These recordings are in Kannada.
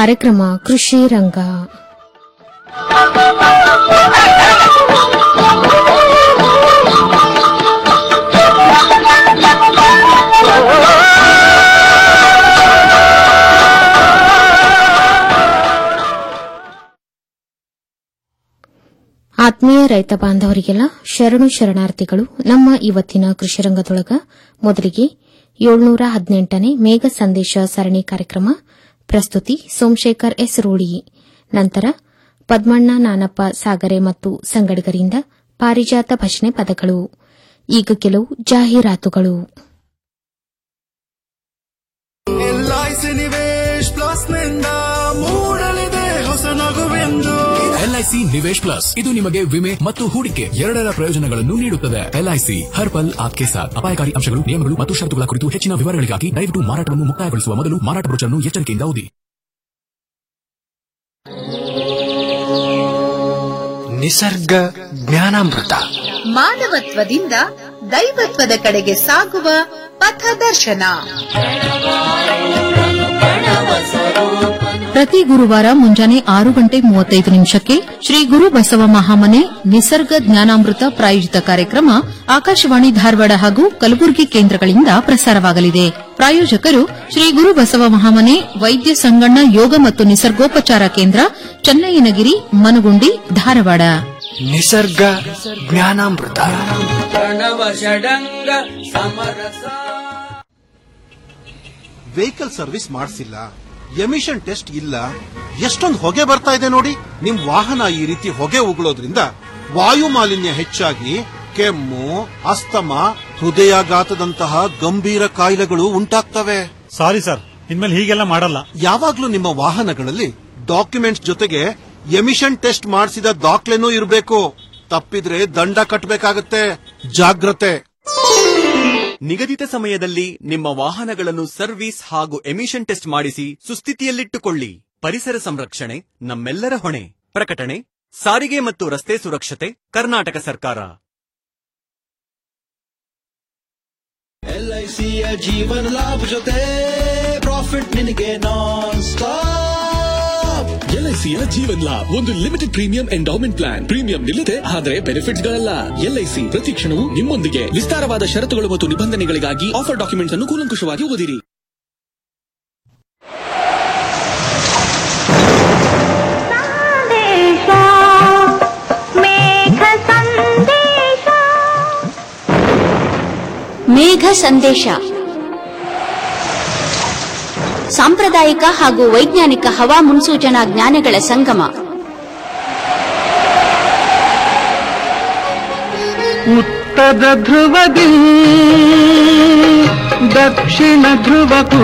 ಕಾರ್ಯಕ್ರಮ ಕೃಷಿ ರಂಗ ಆತ್ಮೀಯ ರೈತ ಬಾಂಧವರಿಗೆಲ್ಲ ಶರಣು ಶರಣಾರ್ಥಿಗಳು ನಮ್ಮ ಇವತ್ತಿನ ಕೃಷಿ ರಂಗದೊಳಗ ಮೊದಲಿಗೆ ಏಳ್ನೂರ ಹದಿನೆಂಟನೇ ಮೇಘ ಸಂದೇಶ ಸರಣಿ ಕಾರ್ಯಕ್ರಮ ಪ್ರಸ್ತುತಿ ಸೋಮಶೇಖರ್ ಎಸ್ ರೂಢಿ ನಂತರ ಪದ್ಮಣ್ಣ ನಾನಪ್ಪ ಸಾಗರೆ ಮತ್ತು ಸಂಗಡಿಗರಿಂದ ಪಾರಿಜಾತ ಭಜನೆ ಪದಗಳು ಈಗ ಕೆಲವು ಜಾಹೀರಾತುಗಳು ಎಲ್ಐಸಿ ನಿವೇಶ್ ಪ್ಲಸ್ ನಿಂದ ಮೂಡಲಿದೆ ಹೊಸ ನಗುವೆಂದು ಎಲ್ಐಸಿ ನಿವೇಶ್ ಪ್ಲಸ್ ಇದು ನಿಮಗೆ ವಿಮೆ ಮತ್ತು ಹೂಡಿಕೆ ಎರಡರ ಪ್ರಯೋಜನಗಳನ್ನು ನೀಡುತ್ತದೆ ಎಲ್ಐಸಿ ಹರ್ ಪಲ್ ಆಪ್ಕೆ ಸಾಥ್ ಅಪಾಯಕಾರಿ ಅಂಶಗಳು ನಿಯಮಗಳು ಮತ್ತು ಷರತ್ತುಗಳ ಕುರಿತು ಹೆಚ್ಚಿನ ವಿವರಗಳಿಗಾಗಿ ದಯವಿಟ್ಟು ಮಾರಾಟವನ್ನು ಮುಕ್ತಾಯಗೊಳಿಸುವ ಮೊದಲು ಮಾರಾಟ ಬ್ರೋಚರ್ನ್ನು ಎಚ್ಚರಿಕೆಯಿಂದ ಓದಿ ನಿಸರ್ಗ ಜ್ಞಾನಾಮೃತ ಮಾನವತ್ವದಿಂದ ದೈವತ್ವದ ಕಡೆಗೆ ಸಾಗುವ ಪಥದರ್ಶನ ಪ್ರತಿ ಗುರುವಾರ ಮುಂಜಾನೆ ಆರು ಗಂಟೆ ಮೂವತ್ತೈದು ನಿಮಿಷಕ್ಕೆ ಶ್ರೀ ಗುರು ಬಸವ ಮಹಾಮನೆ ನಿಸರ್ಗ ಜ್ಞಾನಾಮೃತ ಪ್ರಾಯೋಜಿತ ಕಾರ್ಯಕ್ರಮ ಆಕಾಶವಾಣಿ ಧಾರವಾಡ ಹಾಗೂ ಕಲಬುರಗಿ ಕೇಂದ್ರಗಳಿಂದ ಪ್ರಸಾರವಾಗಲಿದೆ ಪ್ರಾಯೋಜಕರು ಶ್ರೀ ಗುರು ಬಸವ ಮಹಾಮನೆ ವೈದ್ಯ ಸಂಗಣ್ಣ ಯೋಗ ಮತ್ತು ನಿಸರ್ಗೋಪಚಾರ ಕೇಂದ್ರ ಚನ್ನಯ್ಯನಗಿರಿ ಮನಗುಂಡಿ ಧಾರವಾಡ ನಿಸರ್ಗ ಜ್ಞಾನಾಮೃತ ವೆಹಿಕಲ್ ಸರ್ವಿಸ್ ಮಾಡಿಸಿಲ್ಲ ಎಮಿಷನ್ ಟೆಸ್ಟ್ ಇಲ್ಲ ಎಷ್ಟೊಂದು ಹೊಗೆ ಬರ್ತಾ ಇದೆ ನೋಡಿ ನಿಮ್ ವಾಹನ ಈ ರೀತಿ ಹೊಗೆ ಉಗುಳೋದ್ರಿಂದ ವಾಯು ಮಾಲಿನ್ಯ ಹೆಚ್ಚಾಗಿ ಕೆಮ್ಮು ಅಸ್ತಮ ಹೃದಯಾಘಾತದಂತಹ ಗಂಭೀರ ಕಾಯಿಲೆಗಳು ಉಂಟಾಗ್ತವೆ ಸಾರಿ ಸರ್ ಇನ್ಮೇಲೆ ಹೀಗೆಲ್ಲ ಮಾಡಲ್ಲ ಯಾವಾಗ್ಲೂ ನಿಮ್ಮ ವಾಹನಗಳಲ್ಲಿ ಡಾಕ್ಯುಮೆಂಟ್ಸ್ ಜೊತೆಗೆ ಎಮಿಷನ್ ಟೆಸ್ಟ್ ಮಾಡಿಸಿದ ದಾಖಲೆನೂ ಇರಬೇಕು ತಪ್ಪಿದ್ರೆ ದಂಡ ಕಟ್ಟಬೇಕಾಗತ್ತೆ ಜಾಗ್ರತೆ ನಿಗದಿತ ಸಮಯದಲ್ಲಿ ನಿಮ್ಮ ವಾಹನಗಳನ್ನು ಸರ್ವಿಸ್ ಹಾಗೂ ಎಮಿಷನ್ ಟೆಸ್ಟ್ ಮಾಡಿಸಿ ಸುಸ್ಥಿತಿಯಲ್ಲಿಟ್ಟುಕೊಳ್ಳಿ ಪರಿಸರ ಸಂರಕ್ಷಣೆ ನಮ್ಮೆಲ್ಲರ ಹೊಣೆ ಪ್ರಕಟಣೆ ಸಾರಿಗೆ ಮತ್ತು ರಸ್ತೆ ಸುರಕ್ಷತೆ ಕರ್ನಾಟಕ ಸರ್ಕಾರ ಎಲ್ಐಸಿಯ ಜೀವನ ಲಾಭ ಜೊತೆ ಪ್ರಾಫಿಟ್ ನಿನಗೆ ನಾನ್ ಸ್ಟಾಪ್ ಎಲ್ಐಸಿಯ ಜೀವನ್ ಲಾಭ್ ಒಂದು limited premium endowment plan premium ನಿಲ್ಲದೆ ಆದರೆ ಬೆನಿಫಿಟ್ಸ್ ಗಳಲ್ಲ ಎಲ್ಐಸಿ ಪ್ರತಿ ಕ್ಷಣವೂ ನಿಮ್ಮೊಂದಿಗೆ ವಿಸ್ತಾರವಾದ ಷರತ್ತುಗಳು ಮತ್ತು ನಿಬಂಧನೆಗಳಿಗಾಗಿ ಆಫರ್ ಡಾಕ್ಯುಮೆಂಟ್ಸ್ ಅನ್ನು ಕೂಲಂಕುಷವಾಗಿ ಓದಿರಿ ಮೇಘ ಸಂದೇಶ ಸಾಂಪ್ರದಾಯಿಕ ಹಾಗೂ ವೈಜ್ಞಾನಿಕ ಹವಾ ಮುನ್ಸೂಚನಾ ಜ್ಞಾನಗಳ ಸಂಗಮ ಉತ್ತರ ಧ್ರುವದಿ ದಕ್ಷಿಣ ಧ್ರುವಕ್ಕೂ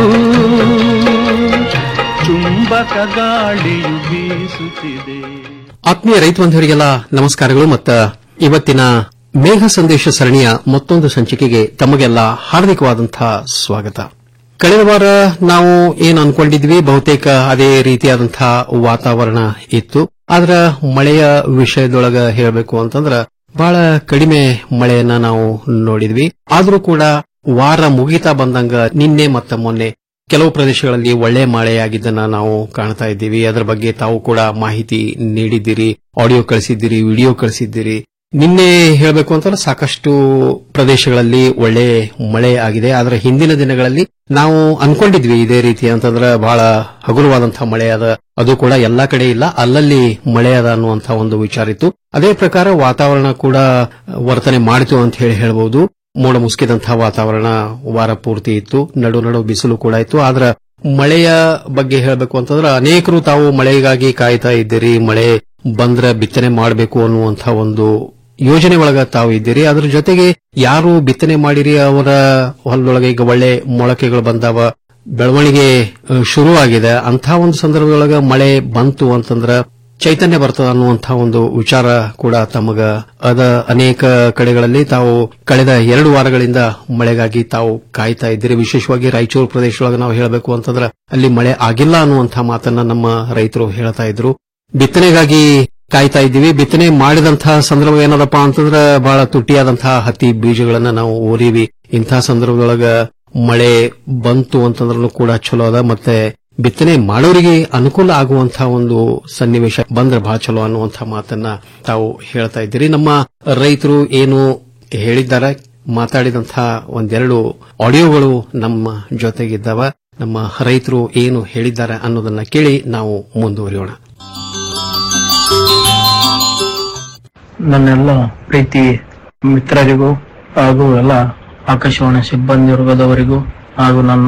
ಚುಂಬಕ ಗಾಳಿಯು ಬೀಸುತ್ತಿದೆ ಆತ್ಮೀಯ ರೈತ ಬಂಧುವರಿಗೆಲ್ಲ ನಮಸ್ಕಾರಗಳು ಮತ್ತ ಇವತ್ತಿನ ಮೇಘ ಸಂದೇಶ ಸರಣಿಯ ಮತ್ತೊಂದು ಸಂಚಿಕೆಗೆ ತಮಗೆಲ್ಲ ಹಾರ್ದಿಕವಾದಂತಹ ಸ್ವಾಗತ ಕಳೆದ ವಾರ ನಾವು ಏನ್ ಅನ್ಕೊಂಡಿದ್ವಿ ಬಹುತೇಕ ಅದೇ ರೀತಿಯಾದಂತಹ ವಾತಾವರಣ ಇತ್ತು ಆದ್ರ ಮಳೆಯ ವಿಷಯದೊಳಗ ಹೇಳಬೇಕು ಅಂತಂದ್ರ ಬಹಳ ಕಡಿಮೆ ಮಳೆಯನ್ನ ನಾವು ನೋಡಿದ್ವಿ ಆದ್ರೂ ಕೂಡ ವಾರ ಮುಗಿತಾ ಬಂದಂಗ ನಿನ್ನೆ ಮತ್ತು ಮೊನ್ನೆ ಕೆಲವು ಪ್ರದೇಶಗಳಲ್ಲಿ ಒಳ್ಳೆ ಮಳೆಯಾಗಿದ್ದನ್ನ ನಾವು ಕಾಣ್ತಾ ಇದ್ದೀವಿ ಅದರ ಬಗ್ಗೆ ತಾವು ಕೂಡ ಮಾಹಿತಿ ನೀಡಿದ್ದೀರಿ ಆಡಿಯೋ ಕಳಿಸಿದ್ದೀರಿ ವಿಡಿಯೋ ಕಳಿಸಿದ್ದೀರಿ ನಿನ್ನೆ ಹೇಳಬೇಕು ಅಂತಂದ್ರೆ ಸಾಕಷ್ಟು ಪ್ರದೇಶಗಳಲ್ಲಿ ಒಳ್ಳೆ ಮಳೆ ಆಗಿದೆ ಆದರೆ ಹಿಂದಿನ ದಿನಗಳಲ್ಲಿ ನಾವು ಅನ್ಕೊಂಡಿದ್ವಿ ಇದೇ ರೀತಿ ಅಂತಂದ್ರೆ ಬಹಳ ಹಗುರವಾದಂತಹ ಮಳೆ ಅದ ಅದು ಕೂಡ ಎಲ್ಲಾ ಕಡೆ ಇಲ್ಲ ಅಲ್ಲಲ್ಲಿ ಮಳೆ ಅದ ಅನ್ನುವಂತಹ ಒಂದು ವಿಚಾರ ಇತ್ತು ಅದೇ ಪ್ರಕಾರ ವಾತಾವರಣ ಕೂಡ ವರ್ತನೆ ಮಾಡಿತು ಅಂತ ಹೇಳಿ ಹೇಳಬಹುದು ಮೋಡ ಮುಸುಕಿದಂತಹ ವಾತಾವರಣ ವಾರ ಪೂರ್ತಿ ಇತ್ತು ನಡು ನಡು ಬಿಸಿಲು ಕೂಡ ಇತ್ತು ಆದ್ರ ಮಳೆಯ ಬಗ್ಗೆ ಹೇಳಬೇಕು ಅಂತಂದ್ರೆ ಅನೇಕರು ತಾವು ಮಳೆಗಾಗಿ ಕಾಯ್ತಾ ಇದ್ದೀರಿ ಮಳೆ ಬಂದ್ರೆ ಬಿತ್ತನೆ ಮಾಡಬೇಕು ಅನ್ನುವಂತಹ ಒಂದು ಯೋಜನೆ ಒಳಗ ತಾವು ಇದ್ದೀರಿ ಅದ್ರ ಜೊತೆಗೆ ಯಾರು ಬಿತ್ತನೆ ಮಾಡಿರಿ ಅವರ ಹೊಲದೊಳಗೆ ಈಗ ಒಳ್ಳೆ ಮೊಳಕೆಗಳು ಬಂದಾವ ಬೆಳವಣಿಗೆ ಅ, ಶುರು ಆಗಿದೆ ಅಂಥ ಒಂದು ಸಂದರ್ಭದೊಳಗ ಮಳೆ ಬಂತು ಅಂತಂದ್ರ ಚೈತನ್ಯ ಬರ್ತದ ಅನ್ನುವಂತಹ ಒಂದು ವಿಚಾರ ಕೂಡ ತಮಗ ಅದ ಅನೇಕ ಕಡೆಗಳಲ್ಲಿ ತಾವು ಕಳೆದ ಎರಡು ವಾರಗಳಿಂದ ಮಳೆಗಾಗಿ ತಾವು ಕಾಯ್ತಾ ಇದ್ದೀರಿ ವಿಶೇಷವಾಗಿ ರಾಯಚೂರು ಪ್ರದೇಶದೊಳಗೆ ನಾವು ಹೇಳಬೇಕು ಅಂತಂದ್ರೆ ಅಲ್ಲಿ ಮಳೆ ಆಗಿಲ್ಲ ಅನ್ನುವಂತಹ ಮಾತನ್ನ ನಮ್ಮ ರೈತರು ಹೇಳ್ತಾ ಇದ್ರು ಬಿತ್ತನೆಗಾಗಿ ಕಾಯ್ತಾ ಇದ್ದೀವಿ ಬಿತ್ತನೆ ಮಾಡಿದಂತಹ ಸಂದರ್ಭ ಏನದಪ್ಪ ಅಂತಂದ್ರೆ ಬಹಳ ತುಟ್ಟಿಯಾದಂತಹ ಹತ್ತಿ ಬೀಜಗಳನ್ನ ನಾವು ಓರಿವಿ ಇಂತಹ ಸಂದರ್ಭದೊಳಗ ಮಳೆ ಬಂತು ಅಂತಂದ್ರೂ ಕೂಡ ಚಲೋ ಅದ ಮತ್ತೆ ಬಿತ್ತನೆ ಮಾಡೋರಿಗೆ ಅನುಕೂಲ ಆಗುವಂತಹ ಒಂದು ಸನ್ನಿವೇಶ ಬಂದ್ರೆ ಬಹಳ ಚಲೋ ಅನ್ನುವಂತಹ ಮಾತನ್ನ ತಾವು ಹೇಳ್ತಾ ಇದ್ದೀರಿ ನಮ್ಮ ರೈತರು ಏನು ಹೇಳಿದ್ದಾರೆ ಮಾತಾಡಿದಂತಹ ಒಂದೆರಡು ಆಡಿಯೋಗಳು ನಮ್ಮ ಜೊತೆಗಿದ್ದಾವ ನಮ್ಮ ರೈತರು ಏನು ಹೇಳಿದ್ದಾರೆ ಅನ್ನೋದನ್ನ ಕೇಳಿ ನಾವು ಮುಂದುವರಿಯೋಣ ನನ್ನೆಲ್ಲ ಪ್ರೀತಿ ಮಿತ್ರರಿಗೂ ಹಾಗೂ ಎಲ್ಲ ಆಕಾಶವಾಣಿ ಸಿಬ್ಬಂದಿ ವರ್ಗದವರಿಗೂ ಹಾಗೂ ನನ್ನ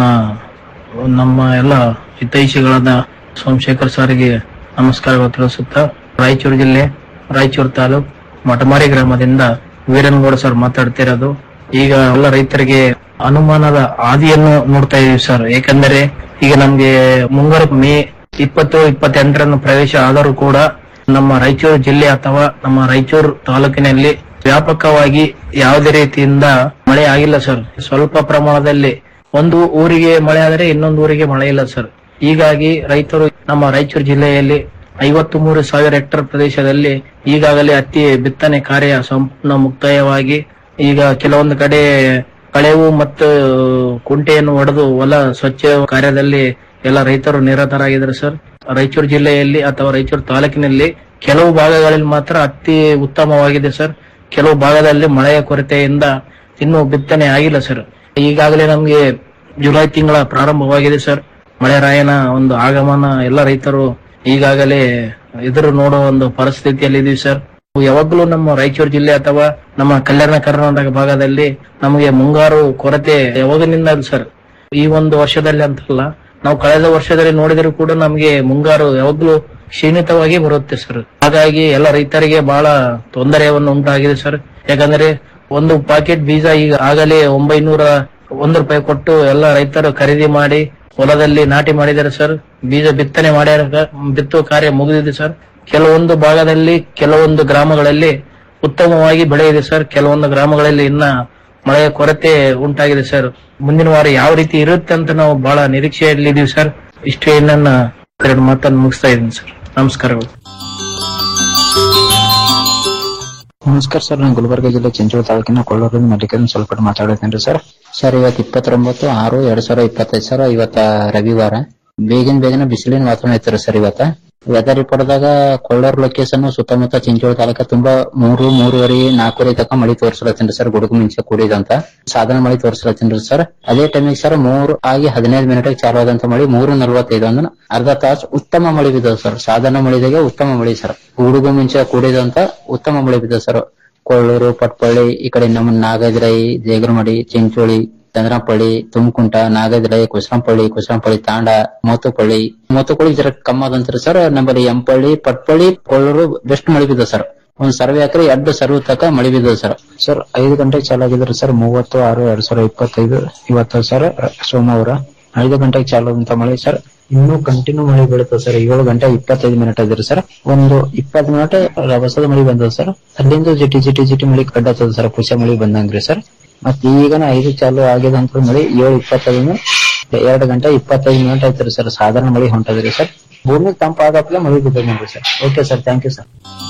ನಮ್ಮ ಎಲ್ಲ ಹಿತೈಷಿಗಳಾದ ಸೋಮಶೇಖರ್ ಸಾರಿಗೆ ನಮಸ್ಕಾರಗಳು ತಿಳಿಸುತ್ತಾ ರಾಯಚೂರು ಜಿಲ್ಲೆ ರಾಯಚೂರು ತಾಲೂಕ್ ಮಟಮಾರಿ ಗ್ರಾಮದಿಂದ ವೀರನಗೌಡ ಸರ್ ಮಾತಾಡ್ತಿರೋದು ಈಗ ಎಲ್ಲ ರೈತರಿಗೆ ಅನುಮಾನದ ಆದಿಯನ್ನು ನೋಡ್ತಾ ಇದೀವಿ ಸರ್ ಏಕೆಂದರೆ ಈಗ ನಮ್ಗೆ ಮುಂಗಾರು ಮೇ ಇಪ್ಪತ್ತು ಇಪ್ಪತ್ತೆಂಟರನ್ನು ಪ್ರವೇಶ ಆದರೂ ಕೂಡ ನಮ್ಮ ರಾಯಚೂರು ಜಿಲ್ಲೆ ಅಥವಾ ನಮ್ಮ ರಾಯಚೂರು ತಾಲೂಕಿನಲ್ಲಿ ವ್ಯಾಪಕವಾಗಿ ಯಾವುದೇ ರೀತಿಯಿಂದ ಮಳೆ ಆಗಿಲ್ಲ ಸರ್ ಸ್ವಲ್ಪ ಪ್ರಮಾಣದಲ್ಲಿ ಒಂದು ಊರಿಗೆ ಮಳೆ ಆದರೆ ಇನ್ನೊಂದು ಊರಿಗೆ ಮಳೆ ಇಲ್ಲ ಸರ್ ಹೀಗಾಗಿ ರೈತರು ನಮ್ಮ ರಾಯಚೂರು ಜಿಲ್ಲೆಯಲ್ಲಿ ಐವತ್ತು ಮೂರು ಸಾವಿರ ಹೆಕ್ಟರ್ ಪ್ರದೇಶದಲ್ಲಿ ಈಗಾಗಲೇ ಹತ್ತಿ ಬಿತ್ತನೆ ಕಾರ್ಯ ಸಂಪೂರ್ಣ ಮುಕ್ತಾಯವಾಗಿ ಈಗ ಕೆಲವೊಂದು ಕಡೆ ಕಳೆವು ಮತ್ತು ಕುಂಟೆಯನ್ನು ಹೊಡೆದು ಹೊಲ ಸ್ವಚ್ಛ ಕಾರ್ಯದಲ್ಲಿ ಎಲ್ಲ ರೈತರು ನಿರತರಾಗಿದ್ದಾರೆ ಸರ್ ರಾಯಚೂರು ಜಿಲ್ಲೆಯಲ್ಲಿ ಅಥವಾ ರಾಯಚೂರು ತಾಲೂಕಿನಲ್ಲಿ ಕೆಲವು ಭಾಗಗಳಲ್ಲಿ ಮಾತ್ರ ಹತ್ತಿ ಉತ್ತಮವಾಗಿದೆ ಸರ್ ಕೆಲವು ಭಾಗದಲ್ಲಿ ಮಳೆಯ ಕೊರತೆಯಿಂದ ಇನ್ನೂ ಬಿತ್ತನೆ ಆಗಿಲ್ಲ ಸರ್ ಈಗಾಗಲೇ ನಮಗೆ ಜುಲೈ ತಿಂಗಳ ಪ್ರಾರಂಭವಾಗಿದೆ ಸರ್ ಮಳೆ ರಾಯನ ಒಂದು ಆಗಮನ ಎಲ್ಲ ರೈತರು ಈಗಾಗಲೇ ಎದುರು ನೋಡುವ ಒಂದು ಪರಿಸ್ಥಿತಿಯಲ್ಲಿ ಇದೀವಿ ಸರ್ ಯಾವಾಗಲೂ ನಮ್ಮ ರಾಯಚೂರು ಜಿಲ್ಲೆ ಅಥವಾ ನಮ್ಮ ಕಲ್ಯಾಣ ಕರ್ನಾಟಕ ಭಾಗದಲ್ಲಿ ನಮಗೆ ಮುಂಗಾರು ಕೊರತೆ ಯಾವಾಗಿನಿಂದ ಇದೆ ಸರ್ ಈ ಒಂದು ವರ್ಷದಲ್ಲಿ ಅಂತಲ್ಲ ನಾವು ಕಳೆದ ವರ್ಷದಲ್ಲಿ ನೋಡಿದರೂ ಕೂಡ ನಮಗೆ ಮುಂಗಾರು ಯಾವಾಗ್ಲೂ ಕ್ಷೀಣಿತವಾಗಿ ಬರುತ್ತೆ ಸರ್ ಹಾಗಾಗಿ ಎಲ್ಲ ರೈತರಿಗೆ ಬಹಳ ತೊಂದರೆಯನ್ನು ಉಂಟಾಗಿದೆ ಸರ್ ಯಾಕಂದ್ರೆ ಒಂದು ಪಾಕೆಟ್ ಬೀಜ ಈಗ ಆಗಲೇ ಒಂಬೈನೂರ ಒಂದು ರೂಪಾಯಿ ಕೊಟ್ಟು ಎಲ್ಲ ರೈತರು ಖರೀದಿ ಮಾಡಿ ಹೊಲದಲ್ಲಿ ನಾಟಿ ಮಾಡಿದ್ದಾರೆ ಸರ್ ಬೀಜ ಬಿತ್ತನೆ ಮಾಡ್ಯಾರ ಬಿತ್ತುವ ಕಾರ್ಯ ಮುಗಿದಿದೆ ಸರ್ ಕೆಲವೊಂದು ಭಾಗದಲ್ಲಿ ಕೆಲವೊಂದು ಗ್ರಾಮಗಳಲ್ಲಿ ಉತ್ತಮವಾಗಿ ಬೆಳೆ ಇದೆ ಸರ್ ಕೆಲವೊಂದು ಗ್ರಾಮಗಳಲ್ಲಿ ಇನ್ನ ಮಳೆಯ ಕೊರತೆ ಉಂಟಾಗಿದೆ ಸರ್ ಮುಂದಿನ ವಾರ ಯಾವ ರೀತಿ ಇರುತ್ತೆ ಅಂತ ನಾವು ಬಹಳ ನಿರೀಕ್ಷೆಯಲ್ಲಿ ಇದೀವಿ ಸರ್ ಇಷ್ಟೇ ನನ್ನ ಎರಡು ಮಾತನ್ನು ಮುಗಿಸ್ತಾ ಇದ್ದೀನಿ ಸರ್ ನಮಸ್ಕಾರಗಳು ನಮಸ್ಕಾರ ಸರ್ ನಾನು ಗುಲ್ಬರ್ಗ ಜಿಲ್ಲೆ ಚಿಂಚೋಳಿ ತಾಲೂಕಿನ ಕೊಳ್ಳೂರಿನ ಮಲ್ಲಿಕಾರ್ಜುನ್ ಸ್ವಲ್ಪ ಮಾತಾಡತ್ತೇನ್ರಿ ಸರ್ ಸರ್ ಇವತ್ತು ಇಪ್ಪತ್ತೊಂಬತ್ತು ಆರು ಎರಡ್ ಸಾವಿರ ಇಪ್ಪತ್ತೈದು ಸರ್ ಇವತ್ತ ರವಿವಾರ ಬೇಗನ ಬೇಗನೆ ಬಿಸಿಲಿನ ವಾತಾವರಣ ಇತ್ತು ಸರ್ ಇವತ್ತ ವೆದರ್ ರಿಪೋರ್ಟ್ದಾಗ ಕೊಳ್ಳೂರು ಲೊಕೇಶನ್ ಸುತ್ತಮುತ್ತ ಚಿಂಚೋಳಿ ತಾಲೂಕ ತುಂಬಾ ಮೂರು ಮೂರುವರೆ ನಾಲ್ಕೂವರೆ ತನಕ ಮಳಿ ತೋರಿಸ್ಲತ್ತೀನ್ರಿ ಸರ್ ಗುಡುಗು ಮಿಂಚ ಕೂಡಿದಂತ ಸಾಧಾರಣ ಮಳಿ ತೋರಿಸ್ಲತ್ತೀನ್ರಿ ಸರ್ ಅದೇ ಟೈಮಿಗೆ ಸರ್ ಮೂರು ಆಗಿ ಹದಿನೈದು ಮಿನಿಟ್ ಚಾಲು ಆದಂತ ಮಳಿ ಮೂರು ನಲ್ವತ್ತೈದು ಅಂದ್ರೆ ಅರ್ಧ ತಾಸು ಉತ್ತಮ ಮಳಿ ಬಿದ್ದದ ಸರ್ ಸಾಧಾರಣ ಮಳಿದಾಗೆ ಉತ್ತಮ ಮಳಿ ಸರ್ ಗುಡುಗು ಮಿಂಚ ಕೂಡಿದಂತ ಉತ್ತಮ ಮಳಿ ಬಿದ್ದದ ಸರ್ ಕೊಳ್ಳೂರು ಪಟ್ಪಳ್ಳಿ ಈ ಕಡೆ ನಮ್ಮ ನಾಗದ್ರೈ ದೇಗರಮಡಿ ಚಿಂಚೋಳಿ ಚಂದ್ರಪಳ್ಳಿ ತುಮಕುಂಟ ನಾಗದ್ರೈ ಕುಸರಂಪಳ್ಳಿ ಕುಸರಂಪಳ್ಳಿ ತಾಂಡ ಮೋತುಪಳ್ಳಿ ಮೋತುಪಳ್ಳಿ ಜರ ಕಮ್ಮ ಅದಂತ್ರಿ ಸರ್ ನಮ್ಮಲ್ಲಿ ಎಂಪಳ್ಳಿ ಪಟ್ಪಳ್ಳಿ ಕೊಳ್ಳೂರು ಬೆಸ್ಟ್ ಮಳಿ ಬಿದ್ದ ಸರ್ ಒಂದ್ ಸರ್ವೆ ಎಕರೆ ಎರಡು ಸರ್ವ್ ತಕ ಮಳಿ ಬಿದ್ದದ ಸರ್ ಸರ್ ಐದು ಗಂಟೆಗೆ ಚಾಲು ಆಗಿದ್ರಿ ಸರ್ ಮೂವತ್ತು ಆರು ಎರಡ್ ಸಾವಿರ ಇಪ್ಪತ್ತೈದು ಇವತ್ತು ಸರ್ ಸೋಮವಾರ ಐದು ಗಂಟೆಗೆ ಚಾಲು ಅಂತ ಮಳೆ ಸರ್ ಇನ್ನೂ ಕಂಟಿನ್ಯೂ ಮಳೆ ಬೀಳುತ್ತೆ ಸರ್ ಏಳು ಗಂಟೆ ಇಪ್ಪತ್ತೈದು ಮಿನಿಟ್ ಇದ್ರಿ ಸರ್ ಒಂದು ಇಪ್ಪತ್ತು ಮಿನಿಟ್ ರಭಸದ ಮಳೆ ಬಂದದ ಸರ್ ಅಲ್ಲಿಂದ ಜಿಟಿ ಜಿಟಿ ಜಿಟಿ ಮಳಿ ಕಡ್ಡತ್ತದ ಸರ್ ಕುಶ ಮಳಿ ಬಂದಂಗ್ರಿ ಸರ್ ಮತ್ ಈಗನ ಐದು ಚಾಲು ಆಗಿದೆ ಅಂತ ಮಳಿ ಏಳು ಇಪ್ಪತ್ತೈದು ಎರಡು ಗಂಟೆ ಇಪ್ಪತ್ತೈದು ಮಿನಿಟ್ ಆಯ್ತ್ರಿ ಸರ್ ಸಾಧಾರಣ ಮಳಿ ಹೊಂಟದ್ರಿ ಸರ್ ಭೂಮಿ ತಂಪಾಗಪ್ಲೆ ಮಳಿ ಬಿದ್ದದ ನೋಡ್ರಿ sir okay sir thank you sir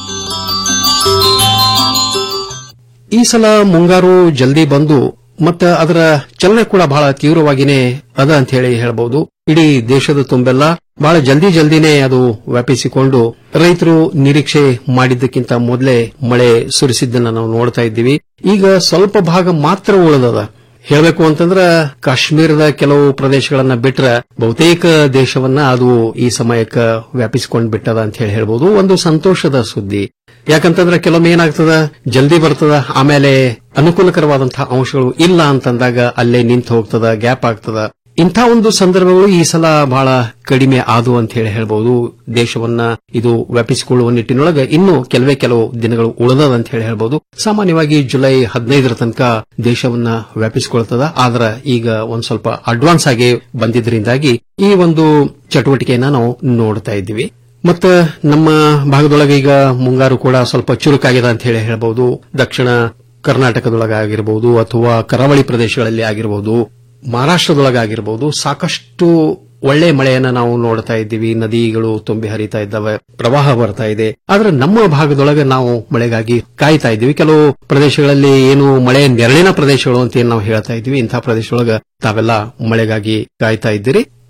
ಈ ಸಲ ಮುಂಗಾರು ಜಲ್ದಿ ಬಂದು ಮತ್ತ ಅದರ ಚಲನೆ ಕೂಡ ಬಹಳ ತೀವ್ರವಾಗಿನೇ ಅದ ಅಂತ ಹೇಳಿ ಹೇಳಬಹುದು ಇಡೀ ದೇಶದ ತುಂಬೆಲ್ಲ ಬಹಳ ಜಲ್ದಿ ಜಲ್ದಿನೇ ಅದು ವ್ಯಾಪಿಸಿಕೊಂಡು ರೈತರು ನಿರೀಕ್ಷೆ ಮಾಡಿದ್ದಕ್ಕಿಂತ ಮೊದಲೇ ಮಳೆ ಸುರಿಸಿದ್ದನ್ನ ನಾವು ನೋಡ್ತಾ ಇದ್ದೀವಿ ಈಗ ಸ್ವಲ್ಪ ಭಾಗ ಮಾತ್ರ ಉಳಿದದ ಹೇಳಬೇಕು ಅಂತಂದ್ರ ಕಾಶ್ಮೀರದ ಕೆಲವು ಪ್ರದೇಶಗಳನ್ನ ಬಿಟ್ರ ಬಹುತೇಕ ದೇಶವನ್ನ ಅದು ಈ ಸಮಯಕ್ಕೆ ವ್ಯಾಪಿಸಿಕೊಂಡು ಬಿಟ್ಟದ ಅಂತ ಹೇಳಿ ಹೇಳ್ಬೋದು ಒಂದು ಸಂತೋಷದ ಸುದ್ದಿ ಯಾಕಂತಂದ್ರೆ ಕೆಲವೊಮ್ಮೆ ಏನಾಗ್ತದ ಜಲ್ದಿ ಬರ್ತದ ಆಮೇಲೆ ಅನುಕೂಲಕರವಾದಂತಹ ಅಂಶಗಳು ಇಲ್ಲ ಅಂತಂದಾಗ ಅಲ್ಲೇ ನಿಂತು ಹೋಗ್ತದ ಗ್ಯಾಪ್ ಆಗ್ತದ ಇಂಥ ಒಂದು ಸಂದರ್ಭಗಳು ಈ ಸಲ ಬಹಳ ಕಡಿಮೆ ಆದು ಅಂತ ಹೇಳಿ ಹೇಳ್ಬಹುದು ದೇಶವನ್ನ ಇದು ವ್ಯಾಪಿಸಿಕೊಳ್ಳುವ ನಿಟ್ಟಿನೊಳಗೆ ಇನ್ನೂ ಕೆಲವೇ ಕೆಲವು ದಿನಗಳು ಉಳಿದದ ಅಂತ ಹೇಳಿ ಹೇಳ್ಬಹುದು ಸಾಮಾನ್ಯವಾಗಿ ಜುಲೈ ಹದಿನೈದರ ತನಕ ದೇಶವನ್ನ ವ್ಯಾಪಿಸಿಕೊಳ್ತದ ಆದ್ರ ಈಗ ಒಂದ್ ಸ್ವಲ್ಪ ಅಡ್ವಾನ್ಸ್ ಆಗಿ ಬಂದಿದ್ರಿಂದಾಗಿ ಈ ಒಂದು ಚಟುವಟಿಕೆಯನ್ನ ನಾವು ನೋಡ್ತಾ ಇದ್ದೀವಿ ಮತ್ತ ನಮ್ಮ ಭಾಗದೊಳಗೆ ಈಗ ಮುಂಗಾರು ಕೂಡ ಸ್ವಲ್ಪ ಚುರುಕಾಗಿದೆ ಅಂತ ಹೇಳಿ ಹೇಳಬಹುದು ದಕ್ಷಿಣ ಕರ್ನಾಟಕದೊಳಗಾಗಿರಬಹುದು ಅಥವಾ ಕರಾವಳಿ ಪ್ರದೇಶಗಳಲ್ಲಿ ಆಗಿರಬಹುದು ಮಹಾರಾಷ್ಟದೊಳಗಾಗಿರಬಹುದು ಸಾಕಷ್ಟು ಒಳ್ಳೆ ಮಳೆಯನ್ನ ನಾವು ನೋಡ್ತಾ ಇದ್ದೀವಿ ನದಿಗಳು ತುಂಬಿ ಹರಿತಾ ಇದ್ದಾವೆ ಪ್ರವಾಹ ಬರ್ತಾ ಇದೆ ಆದ್ರೆ ನಮ್ಮ ಭಾಗದೊಳಗೆ ನಾವು ಮಳೆಗಾಗಿ ಕಾಯ್ತಾ ಇದ್ದೀವಿ ಕೆಲವು ಪ್ರದೇಶಗಳಲ್ಲಿ ಏನು ಮಳೆ ನೆರಳಿನ ಪ್ರದೇಶಗಳು ಅಂತ ಏನ್ ನಾವು ಹೇಳ್ತಾ ಇದ್ದೀವಿ ಇಂತಹ ಪ್ರದೇಶದೊಳಗ ತಾವೆಲ್ಲ ಮಳೆಗಾಗಿ ಕಾಯ್ತಾ ಇದ್ದೀರಿ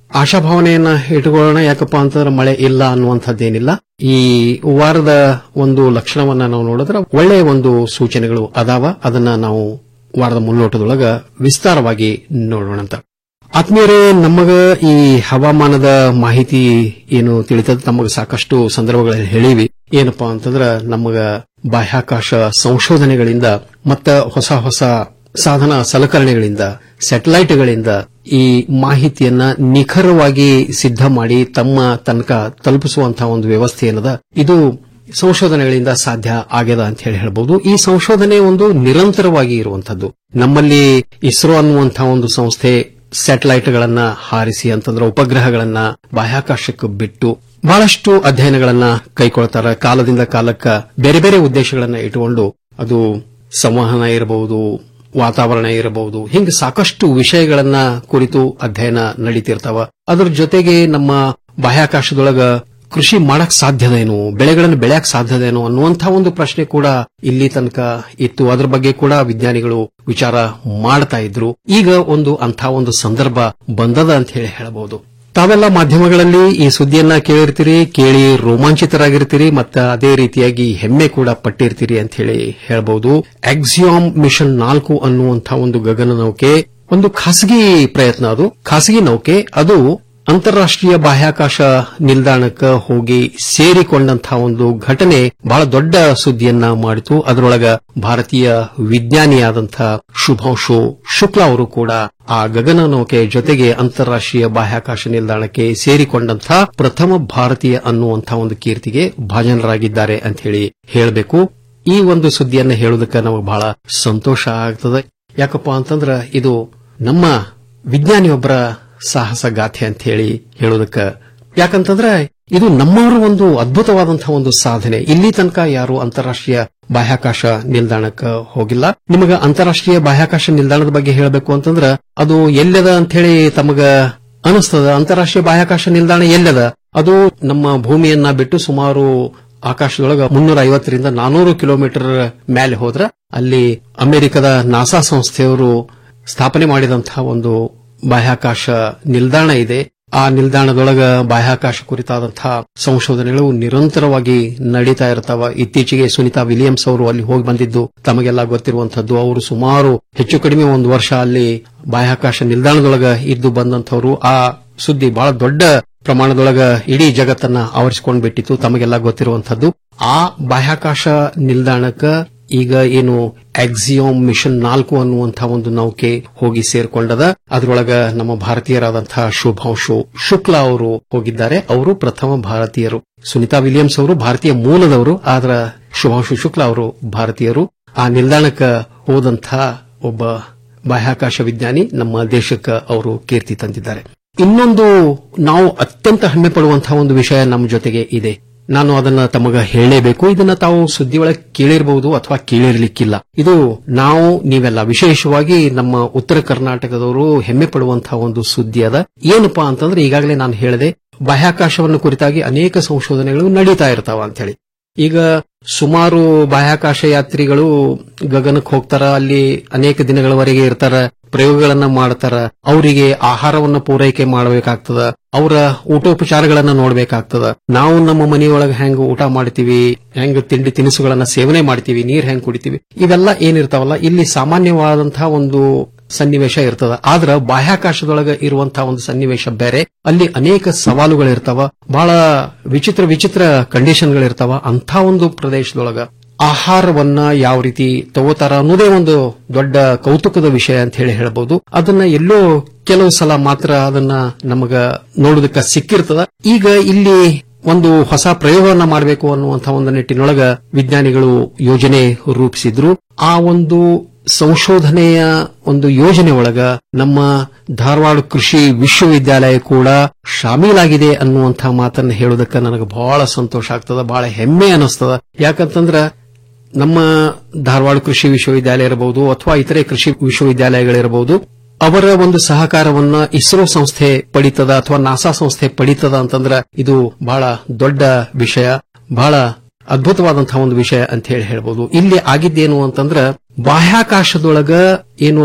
ಆಶಾಭಾವನೆಯನ್ನ ಇಟ್ಟುಕೊಳ್ಳೋಣ ಯಾಕಪ್ಪ ಅಂತಂದ್ರೆ ಮಳೆ ಇಲ್ಲ ಅನ್ನುವಂಥದ್ದೇನಿಲ್ಲ ಈ ವಾರದ ಒಂದು ಲಕ್ಷಣವನ್ನ ನಾವು ನೋಡಿದ್ರೆ ಒಳ್ಳೆಯ ಒಂದು ಸೂಚನೆಗಳು ಅದಾವ ಅದನ್ನ ನಾವು ವಾರದ ಮುನ್ನೋಟದೊಳಗ ವಿಸ್ತಾರವಾಗಿ ನೋಡೋಣ ಅಂತ ಆತ್ಮೀಯರೇ ನಮಗ ಈ ಹವಾಮಾನದ ಮಾಹಿತಿ ಏನು ತಿಳಿತದ ನಮಗ ಸಾಕಷ್ಟು ಸಂದರ್ಭಗಳಲ್ಲಿ ಹೇಳಿವಿ ಏನಪ್ಪಾ ಅಂತಂದ್ರ ನಮಗ ಬಾಹ್ಯಾಕಾಶ ಸಂಶೋಧನೆಗಳಿಂದ ಮತ್ತ ಹೊಸ ಹೊಸ ಸಾಧನ ಸಲಕರಣೆಗಳಿಂದ ಸ್ಯಾಟಲೈಟ್ಗಳಿಂದ ಈ ಮಾಹಿತಿಯನ್ನ ನಿಖರವಾಗಿ ಸಿದ್ಧ ಮಾಡಿ ತಮ್ಮ ತನಕ ತಲುಪಿಸುವಂತಹ ಒಂದು ವ್ಯವಸ್ಥೆ ಏನದ ಇದು ಸಂಶೋಧನೆಗಳಿಂದ ಸಾಧ್ಯ ಆಗ್ಯದ ಅಂತ ಹೇಳಿ ಹೇಳ್ಬಹುದು ಈ ಸಂಶೋಧನೆ ಒಂದು ನಿರಂತರವಾಗಿ ಇರುವಂತದ್ದು ನಮ್ಮಲ್ಲಿ ಇಸ್ರೋ ಅನ್ನುವಂತಹ ಒಂದು ಸಂಸ್ಥೆ ಸ್ಯಾಟಲೈಟ್ಗಳನ್ನ ಹಾರಿಸಿ ಅಂತಂದ್ರೆ ಉಪಗ್ರಹಗಳನ್ನ ಬಾಹ್ಯಾಕಾಶಕ್ಕೆ ಬಿಟ್ಟು ಬಹಳಷ್ಟು ಅಧ್ಯಯನಗಳನ್ನ ಕೈಕೊಳ್ತಾರ ಕಾಲದಿಂದ ಕಾಲಕ್ಕ ಬೇರೆ ಬೇರೆ ಉದ್ದೇಶಗಳನ್ನ ಇಟ್ಟುಕೊಂಡು ಅದು ಸಂವಹನ ಇರಬಹುದು ವಾತಾವರಣ ಇರಬಹುದು ಹಿಂಗೆ ಸಾಕಷ್ಟು ವಿಷಯಗಳನ್ನ ಕುರಿತು ಅಧ್ಯಯನ ನಡೀತಿರ್ತಾವ ಅದರ ಜೊತೆಗೆ ನಮ್ಮ ಬಾಹ್ಯಾಕಾಶದೊಳಗ ಕೃಷಿ ಮಾಡಕ್ ಸಾಧ್ಯದೇನು ಬೆಳೆಗಳನ್ನು ಬೆಳೆಯಕ್ ಸಾಧ್ಯದೇನು ಅನ್ನುವಂತಹ ಒಂದು ಪ್ರಶ್ನೆ ಕೂಡ ಇಲ್ಲಿ ತನಕ ಇತ್ತು ಅದರ ಬಗ್ಗೆ ಕೂಡ ವಿಜ್ಞಾನಿಗಳು ವಿಚಾರ ಮಾಡ್ತಾ ಇದ್ರು ಈಗ ಒಂದು ಅಂಥ ಒಂದು ಸಂದರ್ಭ ಬಂದದ ಅಂತ ಹೇಳಿ ಹೇಳಬಹುದು ತಾವೆಲ್ಲ ಮಾಧ್ಯಮಗಳಲ್ಲಿ ಈ ಸುದ್ದಿಯನ್ನ ಕೇಳಿರ್ತೀರಿ ಕೇಳಿ ರೋಮಾಂಚಿತರಾಗಿರ್ತೀರಿ ಮತ್ತು ಅದೇ ರೀತಿಯಾಗಿ ಹೆಮ್ಮೆ ಕೂಡ ಪಟ್ಟಿರ್ತೀರಿ ಅಂತ ಹೇಳಿ ಹೇಳಬಹುದು ಎಕ್ಸಿಯಾಮ್ ಮಿಷನ್ ನಾಲ್ಕು ಅನ್ನುವಂತಹ ಒಂದು ಗಗನ ನೌಕೆ ಒಂದು ಖಾಸಗಿ ಪ್ರಯತ್ನ ಅದು ಖಾಸಗಿ ನೌಕೆ ಅದು ಅಂತಾರಾಷ್ಟ್ರೀಯ ಬಾಹ್ಯಾಕಾಶ ನಿಲ್ದಾಣಕ್ಕೆ ಹೋಗಿ ಸೇರಿಕೊಂಡಂತಹ ಒಂದು ಘಟನೆ ಬಹಳ ದೊಡ್ಡ ಸುದ್ದಿಯನ್ನ ಮಾಡಿತು ಅದರೊಳಗ ಭಾರತೀಯ ವಿಜ್ಞಾನಿಯಾದಂತಹ ಶುಭಾಂಶು ಶುಕ್ಲಾ ಅವರು ಕೂಡ ಆ ಗಗನ ನೌಕೆ ಜೊತೆಗೆ ಅಂತಾರಾಷ್ಟ್ರೀಯ ಬಾಹ್ಯಾಕಾಶ ನಿಲ್ದಾಣಕ್ಕೆ ಸೇರಿಕೊಂಡಂತಹ ಪ್ರಥಮ ಭಾರತೀಯ ಅನ್ನುವಂತಹ ಒಂದು ಕೀರ್ತಿಗೆ ಭಾಜನರಾಗಿದ್ದಾರೆ ಅಂತ ಹೇಳಿ ಹೇಳಬೇಕು ಈ ಒಂದು ಸುದ್ದಿಯನ್ನ ಹೇಳೋದಕ್ಕೆ ನಮಗೆ ಬಹಳ ಸಂತೋಷ ಆಗ್ತದೆ ಯಾಕಪ್ಪ ಅಂತಂದ್ರ ಇದು ನಮ್ಮ ವಿಜ್ಞಾನಿಯೊಬ್ಬರ ಸಾಹಸ ಗಾಥೆ ಅಂತ ಹೇಳಿ ಹೇಳೋದಕ್ಕ ಯಾಕಂತಂದ್ರೆ ಇದು ನಮ್ಮವರ ಒಂದು ಅದ್ಭುತವಾದಂತಹ ಒಂದು ಸಾಧನೆ ಇಲ್ಲಿ ತನಕ ಯಾರು ಅಂತಾರಾಷ್ಟ್ರೀಯ ಬಾಹ್ಯಾಕಾಶ ನಿಲ್ದಾಣಕ್ಕೆ ಹೋಗಿಲ್ಲ ನಿಮಗ ಅಂತಾರಾಷ್ಟ್ರೀಯ ಬಾಹ್ಯಾಕಾಶ ನಿಲ್ದಾಣದ ಬಗ್ಗೆ ಹೇಳಬೇಕು ಅಂತಂದ್ರ ಅದು ಎಲ್ಲದ ಅಂತ ಹೇಳಿ ತಮಗ ಅನಿಸ್ತದ ಅಂತಾರಾಷ್ಟ್ರೀಯ ಬಾಹ್ಯಾಕಾಶ ನಿಲ್ದಾಣ ಎಲ್ಲದ ಅದು ನಮ್ಮ ಭೂಮಿಯನ್ನ ಬಿಟ್ಟು ಸುಮಾರು ಆಕಾಶದೊಳಗ ಮುನ್ನೂರ ಐವತ್ತರಿಂದ ನಾನೂರು ಕಿಲೋಮೀಟರ್ ಮೇಲೆ ಹೋದ್ರ ಅಲ್ಲಿ ಅಮೆರಿಕದ ನಾಸಾ ಸಂಸ್ಥೆಯವರು ಸ್ಥಾಪನೆ ಮಾಡಿದಂತಹ ಒಂದು ಬಾಹ್ಯಾಕಾಶ ನಿಲ್ದಾಣ ಇದೆ ಆ ನಿಲ್ದಾಣದೊಳಗ ಬಾಹ್ಯಾಕಾಶ ಕುರಿತಾದಂತಹ ಸಂಶೋಧನೆಗಳು ನಿರಂತರವಾಗಿ ನಡೀತಾ ಇರ್ತಾವ ಇತ್ತೀಚೆಗೆ ಸುನಿತಾ ವಿಲಿಯಮ್ಸ್ ಅವರು ಅಲ್ಲಿ ಹೋಗಿ ಬಂದಿದ್ದು ತಮಗೆಲ್ಲ ಗೊತ್ತಿರುವಂತದ್ದು ಅವರು ಸುಮಾರು ಹೆಚ್ಚು ಕಡಿಮೆ ಒಂದು ವರ್ಷ ಅಲ್ಲಿ ಬಾಹ್ಯಾಕಾಶ ನಿಲ್ದಾಣದೊಳಗ ಇದ್ದು ಬಂದಂತವರು ಆ ಸುದ್ದಿ ಬಹಳ ದೊಡ್ಡ ಪ್ರಮಾಣದೊಳಗ ಇಡೀ ಜಗತ್ತನ್ನ ಆವರಿಸಿಕೊಂಡು ಬಿಟ್ಟಿತ್ತು ತಮಗೆಲ್ಲ ಗೊತ್ತಿರುವಂತದ್ದು ಆ ಬಾಹ್ಯಾಕಾಶ ನಿಲ್ದಾಣಕ್ಕ ಈಗ ಏನು ಎಕ್ಸಿಯೋಮ್ ಮಿಷನ್ ನಾಲ್ಕು ಅನ್ನುವಂತಹ ಒಂದು ನೌಕೆ ಹೋಗಿ ಸೇರ್ಕೊಂಡದ ಅದರೊಳಗ ನಮ್ಮ ಭಾರತೀಯರಾದಂತಹ ಶುಭಾಂಶು ಶುಕ್ಲಾ ಅವರು ಹೋಗಿದ್ದಾರೆ ಅವರು ಪ್ರಥಮ ಭಾರತೀಯರು ಸುನಿತಾ ವಿಲಿಯಮ್ಸ್ ಅವರು ಭಾರತೀಯ ಮೂಲದವರು ಆದ್ರ ಶುಭಾಂಶು ಶುಕ್ಲಾ ಅವರು ಭಾರತೀಯರು ಆ ನಿಲ್ದಾಣಕ್ಕ ಹೋದಂತಹ ಒಬ್ಬ ಬಾಹ್ಯಾಕಾಶ ವಿಜ್ಞಾನಿ ನಮ್ಮ ದೇಶಕ್ಕೆ ಅವರು ಕೀರ್ತಿ ತಂದಿದ್ದಾರೆ ಇನ್ನೊಂದು ನಾವು ಅತ್ಯಂತ ಹೆಮ್ಮೆ ಪಡುವಂತಹ ಒಂದು ವಿಷಯ ನಮ್ಮ ಜೊತೆಗೆ ಇದೆ ನಾನು ಅದನ್ನ ತಮಗ ಹೇಳಲೇಬೇಕು ಇದನ್ನ ತಾವು ಸುದ್ದಿ ಒಳಗೆ ಕೇಳಿರಬಹುದು ಅಥವಾ ಕೇಳಿರ್ಲಿಕ್ಕಿಲ್ಲ ಇದು ನಾವು ನೀವೆಲ್ಲ ವಿಶೇಷವಾಗಿ ನಮ್ಮ ಉತ್ತರ ಕರ್ನಾಟಕದವರು ಹೆಮ್ಮೆ ಪಡುವಂತಹ ಒಂದು ಸುದ್ದಿ ಅದ ಏನಪ್ಪಾ ಅಂತಂದ್ರೆ ಈಗಾಗಲೇ ನಾನು ಹೇಳಿದೆ ಬಾಹ್ಯಾಕಾಶವನ್ನು ಕುರಿತಾಗಿ ಅನೇಕ ಸಂಶೋಧನೆಗಳು ನಡೀತಾ ಇರ್ತಾವ ಅಂತ ಹೇಳಿ ಈಗ ಸುಮಾರು ಬಾಹ್ಯಾಕಾಶ ಯಾತ್ರಿಗಳು ಗಗನಕ್ಕೆ ಹೋಗ್ತಾರ ಅಲ್ಲಿ ಅನೇಕ ದಿನಗಳವರೆಗೆ ಇರ್ತಾರ ಪ್ರಯೋಗಗಳನ್ನ ಮಾಡ್ತಾರ ಅವರಿಗೆ ಆಹಾರವನ್ನ ಪೂರೈಕೆ ಮಾಡಬೇಕಾಗ್ತದ ಅವರ ಊಟೋಪಚಾರಗಳನ್ನ ನೋಡ್ಬೇಕಾಗ್ತದ ನಾವು ನಮ್ಮ ಮನೆಯೊಳಗೆ ಹೆಂಗ್ ಊಟ ಮಾಡ್ತೀವಿ ಹೆಂಗ್ ತಿಂಡಿ ತಿನಿಸುಗಳನ್ನ ಸೇವನೆ ಮಾಡ್ತೀವಿ ನೀರ್ ಹೆಂಗ್ ಕುಡಿತೀವಿ ಇವೆಲ್ಲ ಏನಿರ್ತಾವಲ್ಲ ಇಲ್ಲಿ ಸಾಮಾನ್ಯವಾದಂತಹ ಒಂದು ಸನ್ನಿವೇಶ ಇರ್ತದ ಆದ್ರ ಬಾಹ್ಯಾಕಾಶದೊಳಗ ಇರುವಂತಹ ಒಂದು ಸನ್ನಿವೇಶ ಬೇರೆ ಅಲ್ಲಿ ಅನೇಕ ಸವಾಲುಗಳಿರ್ತಾವ ಬಹಳ ವಿಚಿತ್ರ ವಿಚಿತ್ರ ಕಂಡೀಷನ್ಗಳಿರ್ತಾವ ಅಂಥ ಒಂದು ಪ್ರದೇಶದೊಳಗ ಆಹಾರವನ್ನ ಯಾವ ರೀತಿ ತಗೋತಾರ ಅನ್ನೋದೇ ಒಂದು ದೊಡ್ಡ ಕೌತುಕದ ವಿಷಯ ಅಂತ ಹೇಳಿ ಹೇಳಬಹುದು ಅದನ್ನ ಎಲ್ಲೋ ಕೆಲವು ಸಲ ಮಾತ್ರ ಅದನ್ನ ನಮಗ ನೋಡೋದಕ್ಕೆ ಸಿಕ್ಕಿರ್ತದ ಈಗ ಇಲ್ಲಿ ಒಂದು ಹೊಸ ಪ್ರಯೋಗವನ್ನ ಮಾಡಬೇಕು ಅನ್ನುವಂತಹ ಒಂದು ನಿಟ್ಟಿನೊಳಗ ವಿಜ್ಞಾನಿಗಳು ಯೋಜನೆ ರೂಪಿಸಿದ್ರು ಆ ಒಂದು ಸಂಶೋಧನೆಯ ಒಂದು ಯೋಜನೆ ಒಳಗ ನಮ್ಮ ಧಾರವಾಡ ಕೃಷಿ ವಿಶ್ವವಿದ್ಯಾಲಯ ಕೂಡ ಶಾಮೀಲಾಗಿದೆ ಅನ್ನುವಂತಹ ಮಾತನ್ನ ಹೇಳೋದಕ್ಕೆ ನನಗೆ ಬಹಳ ಸಂತೋಷ ಆಗ್ತದ ಬಹಳ ಹೆಮ್ಮೆ ಅನಿಸ್ತದ ಯಾಕಂತಂದ್ರ ನಮ್ಮ ಧಾರವಾಡ ಕೃಷಿ ವಿಶ್ವವಿದ್ಯಾಲಯ ಇರಬಹುದು ಅಥವಾ ಇತರೆ ಕೃಷಿ ವಿಶ್ವವಿದ್ಯಾಲಯಗಳಿರಬಹುದು ಅವರ ಒಂದು ಸಹಕಾರವನ್ನ ಇಸ್ರೋ ಸಂಸ್ಥೆ ಪಡಿತದ ಅಥವಾ ನಾಸಾ ಸಂಸ್ಥೆ ಪಡಿತದ ಅಂತಂದ್ರ ಇದು ಬಹಳ ದೊಡ್ಡ ವಿಷಯ ಬಹಳ ಅದ್ಭುತವಾದಂತಹ ಒಂದು ವಿಷಯ ಅಂತ ಹೇಳಿ ಹೇಳ್ಬೋದು ಇಲ್ಲಿ ಆಗಿದ್ದೇನು ಅಂತಂದ್ರ ಬಾಹ್ಯಾಕಾಶದೊಳಗ ಏನು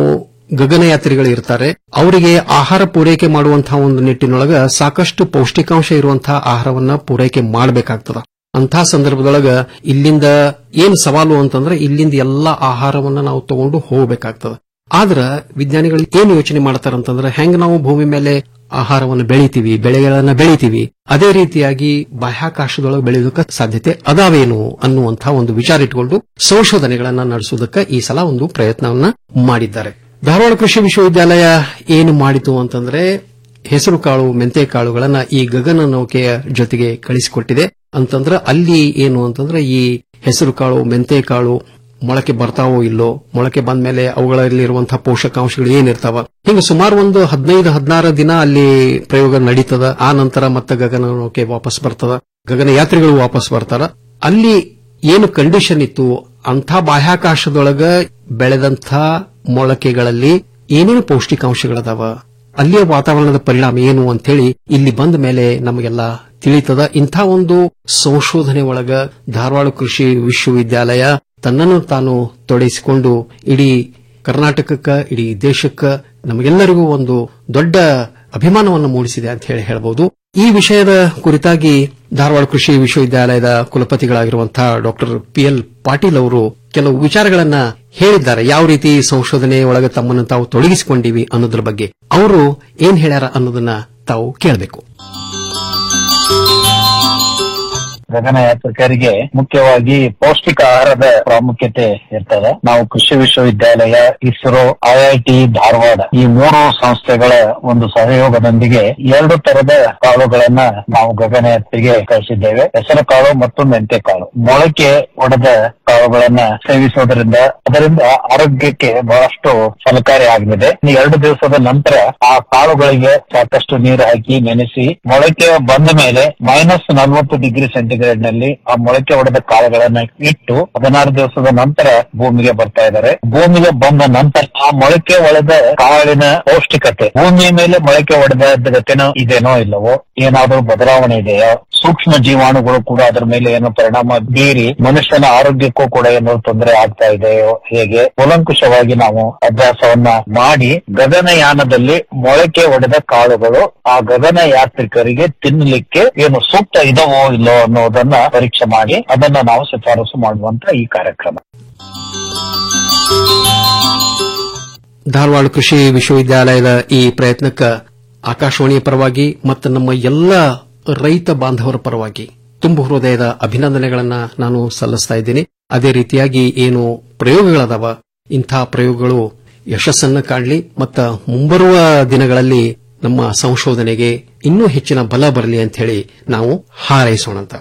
ಗಗನಯಾತ್ರಿಗಳು ಇರ್ತಾರೆ ಅವರಿಗೆ ಆಹಾರ ಪೂರೈಕೆ ಮಾಡುವಂತಹ ಒಂದು ನಿಟ್ಟಿನೊಳಗ ಸಾಕಷ್ಟು ಪೌಷ್ಟಿಕಾಂಶ ಇರುವಂತಹ ಆಹಾರವನ್ನ ಪೂರೈಕೆ ಮಾಡಬೇಕಾಗ್ತದ ಅಂತಹ ಸಂದರ್ಭದೊಳಗ ಇಲ್ಲಿಂದ ಏನು ಸವಾಲು ಅಂತಂದ್ರೆ ಇಲ್ಲಿಂದ ಎಲ್ಲಾ ಆಹಾರವನ್ನ ನಾವು ತಗೊಂಡು ಹೋಗಬೇಕಾಗ್ತದ ಆದ್ರ ವಿಜ್ಞಾನಿಗಳು ಏನು ಯೋಚನೆ ಮಾಡ್ತಾರಂತಂದ್ರೆ ಹೆಂಗ್ ನಾವು ಭೂಮಿ ಮೇಲೆ ಆಹಾರವನ್ನು ಬೆಳಿತೀವಿ ಬೆಳೆಗಳನ್ನ ಬೆಳಿತೀವಿ ಅದೇ ರೀತಿಯಾಗಿ ಬಾಹ್ಯಾಕಾಶದೊಳಗೆ ಬೆಳೆಯೋದಕ್ಕೆ ಸಾಧ್ಯತೆ ಅದಾವೇನು ಅನ್ನುವಂತಹ ಒಂದು ವಿಚಾರ ಇಟ್ಕೊಂಡು ಸಂಶೋಧನೆಗಳನ್ನ ನಡೆಸುವುದಕ್ಕೆ ಈ ಸಲ ಒಂದು ಪ್ರಯತ್ನವನ್ನ ಮಾಡಿದ್ದಾರೆ ಧಾರವಾಡ ಕೃಷಿ ವಿಶ್ವವಿದ್ಯಾಲಯ ಏನು ಮಾಡಿತು ಅಂತಂದ್ರೆ ಹೆಸರು ಕಾಳು ಮೆಂತೆ ಕಾಳುಗಳನ್ನ ಈ ಗಗನ ನೌಕೆಯ ಜೊತೆಗೆ ಕಳಿಸಿಕೊಟ್ಟಿದೆ ಅಂತಂದ್ರೆ ಅಲ್ಲಿ ಏನು ಅಂತಂದ್ರೆ ಈ ಹೆಸರು ಕಾಳು ಮೆಂತೆ ಕಾಳು ಮೊಳಕೆ ಬರ್ತಾವೋ ಇಲ್ಲೋ ಮೊಳಕೆ ಬಂದ ಮೇಲೆ ಅವುಗಳಲ್ಲಿರುವಂತಹ ಪೋಷಕಾಂಶಗಳು ಏನಿರ್ತಾವ ಹಿಂಗ ಸುಮಾರು ಒಂದು ಹದಿನೈದು ಹದಿನಾರು ದಿನ ಅಲ್ಲಿ ಪ್ರಯೋಗ ನಡೀತದ ಆ ನಂತರ ಮತ್ತೆ ಗಗನ ನೌಕೆ ವಾಪಸ್ ಬರ್ತದ ಗಗನ ಯಾತ್ರಿಗಳು ವಾಪಸ್ ಬರ್ತಾರ ಅಲ್ಲಿ ಏನು ಕಂಡೀಷನ್ ಇತ್ತು ಅಂಥ ಬಾಹ್ಯಾಕಾಶದೊಳಗ ಬೆಳೆದಂಥ ಮೊಳಕೆಗಳಲ್ಲಿ ಏನೇನು ಪೌಷ್ಟಿಕಾಂಶಗಳದಾವ ಅಲ್ಲಿಯ ವಾತಾವರಣದ ಪರಿಣಾಮ ಏನು ಅಂತ ಹೇಳಿ ಇಲ್ಲಿ ಬಂದ ಮೇಲೆ ನಮಗೆಲ್ಲ ತಿಳಿತದ ಇಂಥ ಒಂದು ಸಂಶೋಧನೆ ಒಳಗ ಧಾರವಾಡ ಕೃಷಿ ವಿಶ್ವವಿದ್ಯಾಲಯ ತನ್ನನ್ನು ತಾನು ತೊಡಗಿಸಿಕೊಂಡು ಇಡೀ ಕರ್ನಾಟಕಕ್ಕ ಇಡೀ ದೇಶಕ್ಕ ನಮಗೆಲ್ಲರಿಗೂ ಒಂದು ದೊಡ್ಡ ಅಭಿಮಾನವನ್ನು ಮೂಡಿಸಿದೆ ಅಂತ ಹೇಳಿ ಹೇಳಬಹುದು ಈ ವಿಷಯದ ಕುರಿತಾಗಿ ಧಾರವಾಡ ಕೃಷಿ ವಿಶ್ವವಿದ್ಯಾಲಯದ ಕುಲಪತಿಗಳಾಗಿರುವಂತಹ ಡಾಕ್ಟರ್ ಪಿ ಎಲ್ ಪಾಟೀಲ್ ಅವರು ಕೆಲವು ವಿಚಾರಗಳನ್ನ ಹೇಳಿದ್ದಾರೆ ಯಾವ ರೀತಿ ಸಂಶೋಧನೆ ಒಳಗೆ ತಮ್ಮನ್ನು ತಾವು ತೊಡಗಿಸಿಕೊಂಡಿವಿ ಅನ್ನೋದ್ರ ಬಗ್ಗೆ ಅವರು ಏನ್ ಹೇಳ್ಯಾರ ಅನ್ನೋದನ್ನ ತಾವು ಕೇಳಬೇಕು ಗಗನಯಾತ್ರಿಕರಿಗೆ ಮುಖ್ಯವಾಗಿ ಪೌಷ್ಟಿಕ ಆಹಾರದ ಪ್ರಾಮುಖ್ಯತೆ ಇರ್ತದೆ ನಾವು ಕೃಷಿ ವಿಶ್ವವಿದ್ಯಾಲಯ ಇಸ್ರೋ ಐಐಟಿ ಧಾರವಾಡ ಈ ಮೂರು ಸಂಸ್ಥೆಗಳ ಒಂದು ಸಹಯೋಗದೊಂದಿಗೆ ಎರಡು ತರದ ಕಾಳುಗಳನ್ನ ನಾವು ಗಗನಯಾತ್ರಿಗೆ ಕಳಿಸಿದ್ದೇವೆ ಹೆಸರು ಕಾಳು ಮತ್ತು ಮೆಂತೆ ಕಾಳು ಮೊಳಕೆ ಒಡೆದ ಕಾಳುಗಳನ್ನ ಸೇವಿಸೋದ್ರಿಂದ ಅದರಿಂದ ಆರೋಗ್ಯಕ್ಕೆ ಬಹಳಷ್ಟು ಫಲಕಾರಿ ಆಗಲಿದೆ ಇನ್ನು ಎರಡು ದಿವಸದ ನಂತರ ಆ ಕಾಳುಗಳಿಗೆ ಸಾಕಷ್ಟು ನೀರು ಹಾಕಿ ನೆನೆಸಿ ಮೊಳಕೆ ಬಂದ ಮೇಲೆ ಮೈನಸ್ ನಲವತ್ತು ಡಿಗ್ರಿ ಸೆಂಟಿಗ್ರೇಡ್ ನಲ್ಲಿ ಆ ಮೊಳಕೆ ಹೊಡೆದ ಕಾಳುಗಳನ್ನ ಇಟ್ಟು ಹದಿನಾರು ದಿವಸದ ನಂತರ ಭೂಮಿಗೆ ಬರ್ತಾ ಇದ್ದಾರೆ ಭೂಮಿಗೆ ಬಂದ ನಂತರ ಆ ಮೊಳಕೆ ಒಡೆದ ಕಾಳಿನ ಪೌಷ್ಟಿಕತೆ ಭೂಮಿಯ ಮೇಲೆ ಮೊಳಕೆ ಹೊಡೆದ ಗತಿನೋ ಇದೇನೋ ಇಲ್ಲವೋ ಏನಾದರೂ ಬದಲಾವಣೆ ಇದೆಯಾ ಸೂಕ್ಷ್ಮ ಜೀವಾಣುಗಳು ಕೂಡ ಅದರ ಮೇಲೆ ಏನೋ ಪರಿಣಾಮ ಬೀರಿ ಮನುಷ್ಯನ ಆರೋಗ್ಯಕ್ಕೂ ಕೂಡ ಏನೋ ತೊಂದರೆ ಆಗ್ತಾ ಇದೆಯೋ ಹೇಗೆ ಕೂಲಂಕುಷವಾಗಿ ನಾವು ಅಭ್ಯಾಸವನ್ನ ಮಾಡಿ ಗಗನಯಾನದಲ್ಲಿ ಮೊಳಕೆ ಹೊಡೆದ ಕಾಳುಗಳು ಆ ಗಗನ ಯಾತ್ರಿಕರಿಗೆ ತಿನ್ನಲಿಕ್ಕೆ ಏನು ಸೂಕ್ತ ಇದವೋ ಇಲ್ಲೋ ಅನ್ನೋದನ್ನ ಪರೀಕ್ಷೆ ಮಾಡಿ ಅದನ್ನ ನಾವು ಶಿಫಾರಸು ಮಾಡುವಂತ ಈ ಕಾರ್ಯಕ್ರಮ ಧಾರವಾಡ ಕೃಷಿ ವಿಶ್ವವಿದ್ಯಾಲಯದ ಈ ಪ್ರಯತ್ನಕ್ಕ ಆಕಾಶವಾಣಿಯ ಪರವಾಗಿ ಮತ್ತು ನಮ್ಮ ಎಲ್ಲ ರೈತ ಬಾಂಧವರ ಪರವಾಗಿ ತುಂಬು ಹೃದಯದ ಅಭಿನಂದನೆಗಳನ್ನ ನಾನು ಸಲ್ಲಿಸ್ತಾ ಇದ್ದೀನಿ ಅದೇ ರೀತಿಯಾಗಿ ಏನು ಪ್ರಯೋಗಗಳದಾವ ಇಂಥ ಪ್ರಯೋಗಗಳು ಯಶಸ್ಸನ್ನ ಕಾಣಲಿ ಮತ್ತು ಮುಂಬರುವ ದಿನಗಳಲ್ಲಿ ನಮ್ಮ ಸಂಶೋಧನೆಗೆ ಇನ್ನೂ ಹೆಚ್ಚಿನ ಬಲ ಬರಲಿ ಅಂತ ಹೇಳಿ ನಾವು ಹಾರೈಸೋಣಂತ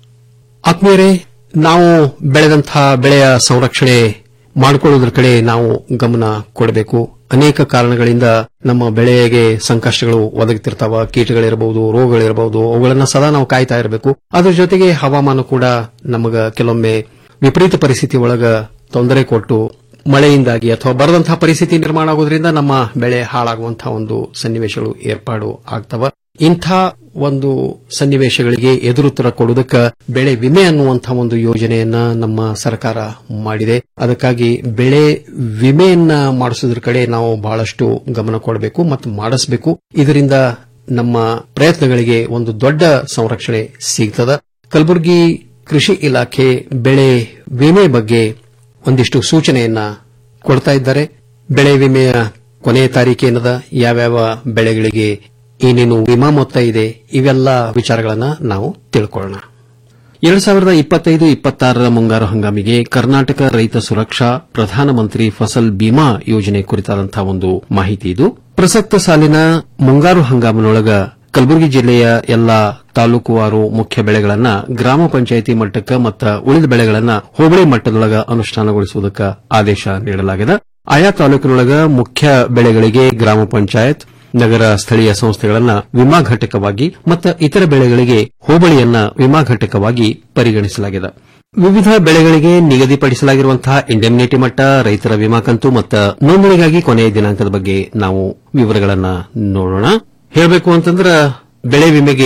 ಆತ್ಮೀಯರೇ ನಾವು ಬೆಳೆದಂತಹ ಬೆಳೆಯ ಸಂರಕ್ಷಣೆ ಮಾಡಿಕೊಳ್ಳುವುದರ ಕಡೆ ನಾವು ಗಮನ ಕೊಡಬೇಕು ಅನೇಕ ಕಾರಣಗಳಿಂದ ನಮ್ಮ ಬೆಳೆಗೆ ಸಂಕಷ್ಟಗಳು ಒದಗುತ್ತಿರ್ತಾವ ಕೀಟಗಳಿರಬಹುದು ರೋಗಗಳಿರಬಹುದು ಅವುಗಳನ್ನ ಸದಾ ನಾವು ಕಾಯ್ತಾ ಇರಬೇಕು ಅದರ ಜೊತೆಗೆ ಹವಾಮಾನ ಕೂಡ ನಮಗ ಕೆಲವೊಮ್ಮೆ ವಿಪರೀತ ಪರಿಸ್ಥಿತಿ ಒಳಗ ತೊಂದರೆ ಕೊಟ್ಟು ಮಳೆಯಿಂದಾಗಿ ಅಥವಾ ಬರದಂತಹ ಪರಿಸ್ಥಿತಿ ನಿರ್ಮಾಣ ಆಗೋದ್ರಿಂದ ನಮ್ಮ ಬೆಳೆ ಹಾಳಾಗುವಂತಹ ಒಂದು ಸನ್ನಿವೇಶಗಳು ಏರ್ಪಾಡು ಆಗ್ತವ ಇಂಥ ಒಂದು ಸನ್ನಿವೇಶಗಳಿಗೆ ಎದುರುತ್ತರ ಕೊಡುವುದಕ್ಕೆ ಬೆಳೆ ವಿಮೆ ಅನ್ನುವಂತಹ ಒಂದು ಯೋಜನೆಯನ್ನ ನಮ್ಮ ಸರ್ಕಾರ ಮಾಡಿದೆ ಅದಕ್ಕಾಗಿ ಬೆಳೆ ವಿಮೆಯನ್ನ ಮಾಡಿಸೋದ್ರ ಕಡೆ ನಾವು ಬಹಳಷ್ಟು ಗಮನ ಕೊಡಬೇಕು ಮತ್ತು ಮಾಡಿಸಬೇಕು ಇದರಿಂದ ನಮ್ಮ ಪ್ರಯತ್ನಗಳಿಗೆ ಒಂದು ದೊಡ್ಡ ಸಂರಕ್ಷಣೆ ಸಿಗ್ತದ ಕಲಬುರಗಿ ಕೃಷಿ ಇಲಾಖೆ ಬೆಳೆ ವಿಮೆ ಬಗ್ಗೆ ಒಂದಿಷ್ಟು ಸೂಚನೆಯನ್ನ ಕೊಡ್ತಾ ಇದ್ದಾರೆ ಬೆಳೆ ವಿಮೆಯ ಕೊನೆಯ ತಾರೀಕೇನದ ಯಾವ್ಯಾವ ಬೆಳೆಗಳಿಗೆ ಏನೇನು ವಿಮಾ ಮೊತ್ತ ಇದೆ ಇವೆಲ್ಲ ವಿಚಾರಗಳನ್ನ ನಾವು ತಿಳ್ಕೊಳ್ಳೋಣ ಎರಡ್ ಸಾವಿರದ ಇಪ್ಪತ್ತೈದು ಇಪ್ಪತ್ತಾರರ ಮುಂಗಾರು ಹಂಗಾಮಿಗೆ ಕರ್ನಾಟಕ ರೈತ ಸುರಕ್ಷಾ ಪ್ರಧಾನಮಂತ್ರಿ ಫಸಲ್ ಬಿಮಾ ಯೋಜನೆ ಕುರಿತಾದಂತಹ ಒಂದು ಮಾಹಿತಿ ಇದು ಪ್ರಸಕ್ತ ಸಾಲಿನ ಮುಂಗಾರು ಹಂಗಾಮಿನೊಳಗ ಕಲಬುರಗಿ ಜಿಲ್ಲೆಯ ಎಲ್ಲಾ ತಾಲೂಕುವಾರು ಮುಖ್ಯ ಬೆಳೆಗಳನ್ನ ಗ್ರಾಮ ಪಂಚಾಯಿತಿ ಮಟ್ಟಕ್ಕೆ ಮತ್ತು ಉಳಿದ ಬೆಳೆಗಳನ್ನ ಹೋಬಳಿ ಮಟ್ಟದೊಳಗ ಅನುಷ್ಠಾನಗೊಳಿಸುವುದಕ್ಕೆ ಆದೇಶ ನೀಡಲಾಗಿದೆ ಆಯಾ ತಾಲೂಕಿನೊಳಗ ಮುಖ್ಯ ಬೆಳೆಗಳಿಗೆ ಗ್ರಾಮ ಪಂಚಾಯತ್ ನಗರ ಸ್ಥಳೀಯ ಸಂಸ್ಥೆಗಳನ್ನ ವಿಮಾ ಘಟಕವಾಗಿ ಮತ್ತು ಇತರ ಬೆಳೆಗಳಿಗೆ ಹೋಬಳಿಯನ್ನ ವಿಮಾ ಘಟಕವಾಗಿ ಪರಿಗಣಿಸಲಾಗಿದೆ ವಿವಿಧ ಬೆಳೆಗಳಿಗೆ ನಿಗದಿಪಡಿಸಲಾಗಿರುವಂತಹ ಇಂಡೆಮ್ನಿಟಿ ಮಟ್ಟ ರೈತರ ವಿಮಾ ಕಂತು ಮತ್ತು ನೋಂದಣಿಗಾಗಿ ಕೊನೆಯ ದಿನಾಂಕದ ಬಗ್ಗೆ ನಾವು ವಿವರಗಳನ್ನ ನೋಡೋಣ ಹೇಳಬೇಕು ಅಂತಂದ್ರೆ ಬೆಳೆ ವಿಮೆಗೆ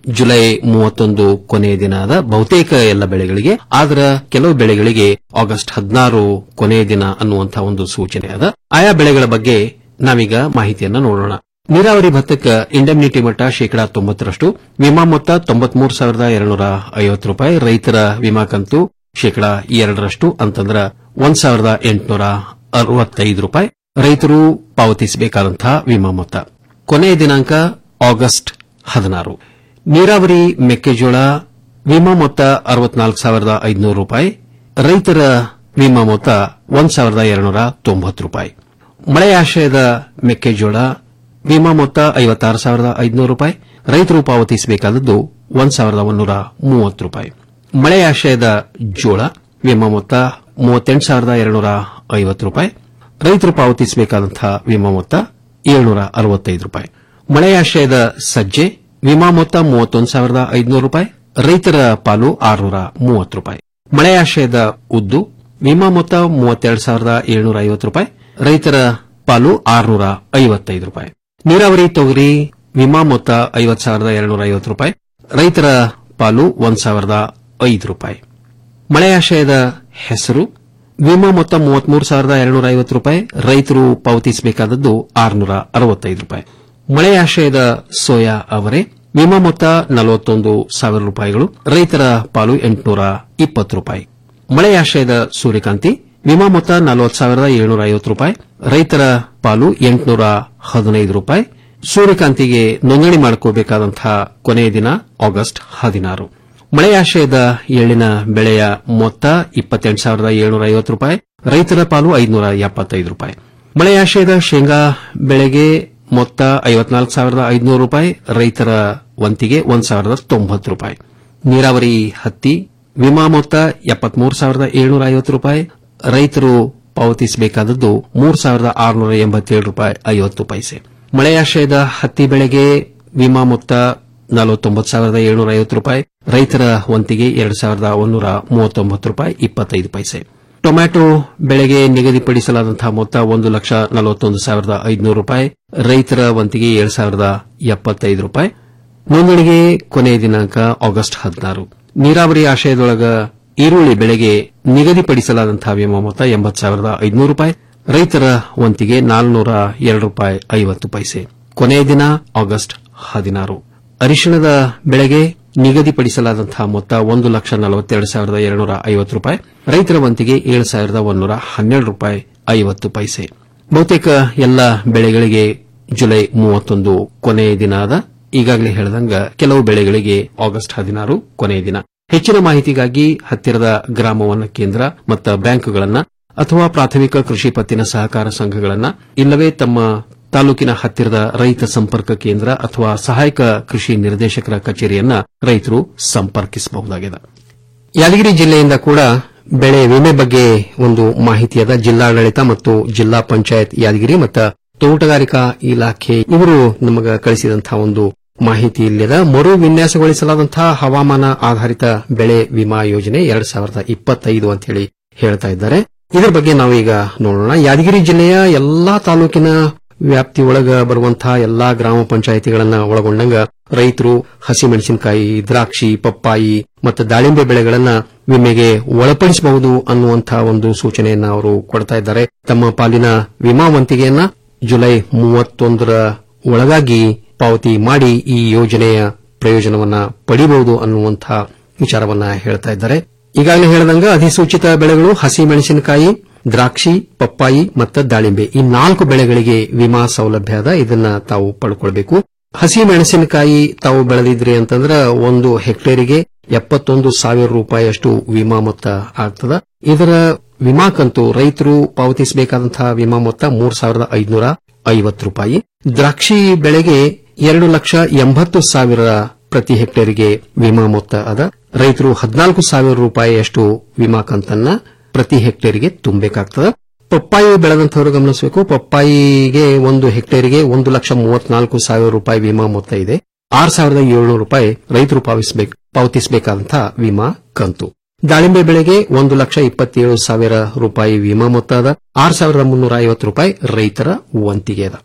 ಜುಲೈ ಮೂವತ್ತೊಂದು ಕೊನೆಯ ದಿನ ಅದ ಬಹುತೇಕ ಎಲ್ಲ ಬೆಳೆಗಳಿಗೆ ಆದ್ರ ಕೆಲವು ಬೆಳೆಗಳಿಗೆ ಆಗಸ್ಟ್ ಹದಿನಾರು ಕೊನೆಯ ದಿನ ಅನ್ನುವಂತಹ ಒಂದು ಸೂಚನೆ ಅದ ಆಯಾ ಬೆಳೆಗಳ ಬಗ್ಗೆ ನಾವೀಗ ಮಾಹಿತಿಯನ್ನ ನೋಡೋಣ ನೀರಾವರಿ ಭತ್ತಕ್ಕೆ ಇಂಡೆಮ್ನಿಟಿ ಮಟ್ಟ ಶೇಕಡಾ ತೊಂಬತ್ತರಷ್ಟು ವಿಮಾ ಮೊತ್ತ ತೊಂಬತ್ಮೂರು ಸಾವಿರದ ಎರಡುನೂರ ಐವತ್ತು ರೂಪಾಯಿ ರೈತರ ವಿಮಾ ಕಂತು ಶೇಕಡಾ ಎರಡರಷ್ಟು ಅಂತಂದ್ರ ಒಂದ್ ಸಾವಿರದ ಎಂಟುನೂರ ಅರವತ್ತೈದು ರೂಪಾಯಿ ರೈತರು ಪಾವತಿಸಬೇಕಾದಂತಹ ವಿಮಾ ಮೊತ್ತ ಕೊನೆಯ ದಿನಾಂಕ ಆಗಸ್ಟ್ ಹದಿನಾರು ನೀರಾವರಿ ಮೆಕ್ಕೆಜೋಳ ವಿಮಾ ಮೊತ್ತ ಅರವತ್ನಾಲ್ಕು ಸಾವಿರದ ಐದುನೂರು ರೂಪಾಯಿ ರೈತರ ವಿಮಾ ಮೊತ್ತ ಒಂದ್ ಸಾವಿರದ ಎರಡುನೂರ ತೊಂಬತ್ತು ರೂಪಾಯಿ ಮಳೆಯಾಶ್ರಯದ ಮೆಕ್ಕೆಜೋಳ ವಿಮಾ ಮೊತ್ತ ಐವತ್ತಾರು ಸಾವಿರದ ಐದುನೂರು ರೂಪಾಯಿ ರೈತರು ಪಾವತಿಸಬೇಕಾದದ್ದು ಒಂದ್ ಸಾವಿರದ ಒಂದೂರ ಮೂವತ್ತು ರೂಪಾಯಿ ಮಳೆಯಾಶ್ರಯದ ಜೋಳ ವಿಮಾ ಮೊತ್ತ ಮೂವತ್ತೆಂಟು ಸಾವಿರದ ಎರಡುನೂರ ಐವತ್ತು ರೂಪಾಯಿ ರೈತರು ಪಾವತಿಸಬೇಕಾದಂತಹ ವಿಮಾ ಮೊತ್ತ ಏಳ್ನೂರ ಅರವತ್ತೈದು ರೂಪಾಯಿ ಮಳೆಯಾಶ್ರಯದ ಸಜ್ಜೆ ವಿಮಾ ಮೊತ್ತ ಮೂವತ್ತೊಂದು ಸಾವಿರದ ಐದುನೂರು ರೂಪಾಯಿ ರೈತರ ಪಾಲು ಆರುನೂರ ಮೂವತ್ತು ರೂಪಾಯಿ ಮಳೆಯಾಶ್ರಯದ ಉದ್ದು ವಿಮಾ ಮೊತ್ತ ಮೂವತ್ತೆರಡು ಸಾವಿರದ ಏಳ್ನೂರ ಐವತ್ತು ರೂಪಾಯಿ ರೈತರ ಪಾಲು ಆರುನೂರ ಐವತ್ತೈದು ರೂಪಾಯಿ ನೀರಾವರಿ ತೊಗರಿ ವಿಮಾ ಮೊತ್ತ ಐವತ್ತು ಸಾವಿರದ ಎರಡುನೂರ ಐವತ್ತು ರೂಪಾಯಿ ರೈತರ ಪಾಲು ಒಂದ್ ಸಾವಿರದ ಐದು ರೂಪಾಯಿ ಮಳೆಯಾಶ್ರಯದ ಹೆಸರು ವಿಮಾ ಮೊತ್ತ ಮೂವತ್ಮೂರು ಸಾವಿರದ ಎರಡುನೂರ ಐವತ್ತು ರೂಪಾಯಿ ರೈತರು ಪಾವತಿಸಬೇಕಾದದ್ದು ಆರುನೂರ ಅರವತ್ತೈದು ರೂಪಾಯಿ ಮಳೆಯಾಶ್ರಯದ ಸೋಯಾ ಅವರೆ ವಿಮಾ ಮೊತ್ತ ನಲವತ್ತೊಂದು ಸಾವಿರ ರೂಪಾಯಿಗಳು ರೈತರ ಪಾಲು ಎಂಟುನೂರ ಇಪ್ಪತ್ತು ರೂಪಾಯಿ ಮಳೆಯಾಶ್ರಯದ ಸೂರ್ಯಕಾಂತಿ ವಿಮಾ ಮೊತ್ತ ನಲವತ್ತು ಸಾವಿರದ ಏಳ್ನೂರ ಐವತ್ತು ರೂಪಾಯಿ ರೈತರ ಪಾಲು ಎಂಟುನೂರ ಹದಿನೈದು ರೂಪಾಯಿ ಸೂರ್ಯಕಾಂತಿಗೆ ನೋಂದಣಿ ಮಾಡಿಕೋಬೇಕಾದಂತಹ ಕೊನೆಯ ದಿನ ಆಗಸ್ಟ್ ಹದಿನಾರು ಮಳೆಯಾಶ್ರಯದ ಎಳ್ಳಿನ ಬೆಳೆಯ ಮೊತ್ತ ಇಪ್ಪತ್ತೆಂಟು ಸಾವಿರದ ಏಳ್ನೂರ ಐವತ್ತು ರೂಪಾಯಿ ರೈತರ ಪಾಲು ಐದುನೂರ ಎಪ್ಪತ್ತೈದು ರೂಪಾಯಿ ಮಳೆಯಾಶ್ರಯದ ಶೇಂಗಾ ಬೆಳೆಗೆ ಮೊತ್ತ ಐವತ್ನಾಲ್ಕು ಸಾವಿರದ ಐದುನೂರು ರೂಪಾಯಿ ರೈತರ ವಂತಿಗೆ ಒಂದು ಸಾವಿರದ ತೊಂಬತ್ತು ರೂಪಾಯಿ ನೀರಾವರಿ ಹತ್ತಿ ವಿಮಾ ಮೊತ್ತ ಎಪ್ಪತ್ಮೂರು ಸಾವಿರದ ಏಳ್ನೂರ ಐವತ್ತು ರೂಪಾಯಿ ರೈತರು ಪಾವತಿಸಬೇಕಾದದ್ದು ಮೂರು ಸಾವಿರದ ಆರುನೂರ ಎಂಬತ್ತೇಳು ರೂಪಾಯಿ ಐವತ್ತು ಪೈಸೆ ಮಳೆಯಾಶ್ರಯದ ಹತ್ತಿ ಬೆಳೆಗೆ ವಿಮಾ ಮೊತ್ತ ನಲವತ್ತೊಂಬತ್ತು ಸಾವಿರದ ಏಳ್ನೂರ ಐವತ್ತು ರೂಪಾಯಿ ರೈತರ ವಂತಿಗೆ ಎರಡು ಸಾವಿರದ ಒಂದೂರ ಮೂವತ್ತೊಂಬತ್ತು ರೂಪಾಯಿ ಇಪ್ಪತ್ತೈದು ಪೈಸೆ ಟೊಮ್ಯಾಟೊ ಬೆಳೆಗೆ ನಿಗದಿಪಡಿಸಲಾದಂತಹ ಮೊತ್ತ ಒಂದು ಲಕ್ಷ ನಲವತ್ತೊಂದು ಸಾವಿರದ ಐದುನೂರು ರೂಪಾಯಿ ರೈತರ ವಂತಿಗೆ ಏಳು ಸಾವಿರದ ಎಪ್ಪತ್ತೈದು ರೂಪಾಯಿ ನೋಂದಣಿಗೆ ಕೊನೆಯ ದಿನಾಂಕ ಆಗಸ್ಟ್ ಹದಿನಾರು ನೀರಾವರಿ ಆಶಯದೊಳಗ ಈರುಳ್ಳಿ ಬೆಳೆಗೆ ನಿಗದಿಪಡಿಸಲಾದಂತಹ ವಿಮಾ ಮೊತ್ತ ಎಂಬತ್ತು ಸಾವಿರದ ಐದುನೂರು ರೂಪಾಯಿ ರೈತರ ವಂತಿಗೆ ನಾಲ್ನೂರ ಎರಡು ರೂಪಾಯಿ ಐವತ್ತು ಪೈಸೆ ಕೊನೆಯ ದಿನ ಆಗಸ್ಟ್ ಹದಿನಾರು ಅರಿಶಿಣದ ಬೆಳೆಗೆ ನಿಗದಿಪಡಿಸಲಾದಂತಹ ಮೊತ್ತ ಒಂದು ಲಕ್ಷ ನಲವತ್ತೆರಡು ಸಾವಿರದ ಎರಡುನೂರ ಐವತ್ತು ರೂಪಾಯಿ ರೈತರ ವಂತಿಗೆ ಏಳು ಸಾವಿರದ ಒಂದೂರ ಹನ್ನೆರಡು ರೂಪಾಯಿ ಐವತ್ತು ಪೈಸೆ ಬಹುತೇಕ ಎಲ್ಲ ಬೆಳೆಗಳಿಗೆ ಜುಲೈ ಮೂವತ್ತೊಂದು ಕೊನೆಯ ದಿನ ಅದ ಈಗಾಗಲೇ ಹೇಳಿದಂಗ ಕೆಲವು ಬೆಳೆಗಳಿಗೆ ಆಗಸ್ಟ್ ಹದಿನಾರು ಕೊನೆಯ ದಿನ ಹೆಚ್ಚಿನ ಮಾಹಿತಿಗಾಗಿ ಹತ್ತಿರದ ಗ್ರಾಮವನ್ನ ಕೇಂದ್ರ ಮತ್ತು ಬ್ಯಾಂಕ್ಗಳನ್ನ ಅಥವಾ ಪ್ರಾಥಮಿಕ ಕೃಷಿ ಪತ್ತಿನ ಸಹಕಾರ ಸಂಘಗಳನ್ನ ಇಲ್ಲವೇ ತಮ್ಮ ತಾಲೂಕಿನ ಹತ್ತಿರದ ರೈತ ಸಂಪರ್ಕ ಕೇಂದ್ರ ಅಥವಾ ಸಹಾಯಕ ಕೃಷಿ ನಿರ್ದೇಶಕರ ಕಚೇರಿಯನ್ನ ರೈತರು ಸಂಪರ್ಕಿಸಬಹುದಾಗಿದೆ ಯಾದಗಿರಿ ಜಿಲ್ಲೆಯಿಂದ ಕೂಡ ಬೆಳೆ ವಿಮೆ ಬಗ್ಗೆ ಒಂದು ಮಾಹಿತಿಯಾದ ಜಿಲ್ಲಾಡಳಿತ ಮತ್ತು ಜಿಲ್ಲಾ ಪಂಚಾಯತ್ ಯಾದಗಿರಿ ಮತ್ತು ತೋಟಗಾರಿಕಾ ಇಲಾಖೆ ಇವರು ನಮಗ ಕಳಿಸಿದಂತಹ ಒಂದು ಮಾಹಿತಿ ಇಲ್ಲದ ಮರು ವಿನ್ಯಾಸಗೊಳಿಸಲಾದಂತಹ ಹವಾಮಾನ ಆಧಾರಿತ ಬೆಳೆ ವಿಮಾ ಯೋಜನೆ ಎರಡ್ ಸಾವಿರದ ಇಪ್ಪತ್ತೈದು ಅಂತ ಹೇಳಿ ಹೇಳ್ತಾ ಇದ್ದಾರೆ ಇದರ ಬಗ್ಗೆ ನಾವು ಈಗ ನೋಡೋಣ ಯಾದಗಿರಿ ಜಿಲ್ಲೆಯ ಎಲ್ಲಾ ತಾಲೂಕಿನ ವ್ಯಾಪ್ತಿ ಒಳಗ ಬರುವಂತಹ ಎಲ್ಲಾ ಗ್ರಾಮ ಪಂಚಾಯಿತಿಗಳನ್ನ ಒಳಗೊಂಡಂಗ ರೈತರು ಹಸಿಮೆಣಸಿನಕಾಯಿ ದ್ರಾಕ್ಷಿ ಪಪ್ಪಾಯಿ ಮತ್ತು ದಾಳಿಂಬೆ ಬೆಳೆಗಳನ್ನ ವಿಮೆಗೆ ಒಳಪಡಿಸಬಹುದು ಅನ್ನುವಂತಹ ಒಂದು ಸೂಚನೆಯನ್ನ ಅವರು ಕೊಡ್ತಾ ಇದ್ದಾರೆ ತಮ್ಮ ಪಾಲಿನ ವಿಮಾ ವಂತಿಗೆಯನ್ನ ಜುಲೈ ಮೂವತ್ತೊಂದರ ಒಳಗಾಗಿ ಪಾವತಿ ಮಾಡಿ ಈ ಯೋಜನೆಯ ಪ್ರಯೋಜನವನ್ನ ಪಡಿಬಹುದು ಅನ್ನುವಂತಹ ವಿಚಾರವನ್ನ ಹೇಳ್ತಾ ಇದ್ದಾರೆ ಈಗಾಗಲೇ ಹೇಳಿದಂಗ ಅಧಿಸೂಚಿತ ಬೆಳೆಗಳು ಹಸಿ ಮೆಣಸಿನಕಾಯಿ ದ್ರಾಕ್ಷಿ ಪಪ್ಪಾಯಿ ಮತ್ತು ದಾಳಿಂಬೆ ಈ ನಾಲ್ಕು ಬೆಳೆಗಳಿಗೆ ವಿಮಾ ಸೌಲಭ್ಯ ಅದ ಇದನ್ನ ತಾವು ಪಡ್ಕೊಳ್ಬೇಕು ಹಸಿ ಮೆಣಸಿನಕಾಯಿ ತಾವು ಬೆಳೆದಿದ್ರಿ ಅಂತಂದ್ರ ಒಂದು ಹೆಕ್ಟೇರಿಗೆ ಎಪ್ಪತ್ತೊಂದು ಸಾವಿರ ರೂಪಾಯಿಯಷ್ಟು ವಿಮಾ ಮೊತ್ತ ಆಗ್ತದ ಇದರ ವಿಮಾ ಕಂತು ರೈತರು ಪಾವತಿಸಬೇಕಾದಂತಹ ವಿಮಾ ಮೊತ್ತ ಮೂರು ಸಾವಿರದ ಐದುನೂರ ಐವತ್ತು ರೂಪಾಯಿ ದ್ರಾಕ್ಷಿ ಬೆಳೆಗೆ ಎರಡು ಲಕ್ಷ ಎಂಬತ್ತು ಸಾವಿರ ಪ್ರತಿ ಹೆಕ್ಟೇರಿಗೆ ವಿಮಾ ಮೊತ್ತ ಅದ ರೈತರು ಹದಿನಾಲ್ಕು ಸಾವಿರ ರೂಪಾಯಿಯಷ್ಟು ವಿಮಾ ಕಂತನ್ನ ಪ್ರತಿ ಹೆಕ್ಟೇರಿಗೆ ತುಂಬಬೇಕಾಗ್ತದ ಪಪ್ಪಾಯಿ ಬೆಳೆದಂತವರು ಗಮನಿಸಬೇಕು ಪಪ್ಪಾಯಿಗೆ ಒಂದು ಹೆಕ್ಟೇರಿಗೆ ಒಂದು ಲಕ್ಷ ಮೂವತ್ನಾಲ್ಕು ಸಾವಿರ ರೂಪಾಯಿ ವಿಮಾ ಮೊತ್ತ ಇದೆ ಆರು ಸಾವಿರದ ಏಳ್ನೂರು ರೂಪಾಯಿ ರೈತರು ಪಾವತಿಸಬೇಕಾದಂತಹ ವಿಮಾ ಕಂತು ದಾಳಿಂಬೆ ಬೆಳೆಗೆ ಒಂದು ಲಕ್ಷ ಇಪ್ಪತ್ತೇಳು ಸಾವಿರ ರೂಪಾಯಿ ವಿಮಾ ಮೊತ್ತ ಅದ ಆರು ಸಾವಿರದ ಮುನ್ನೂರ ಐವತ್ತು ರೂಪಾಯಿ ರೈತರ ವಂತಿಗೆ ಅದ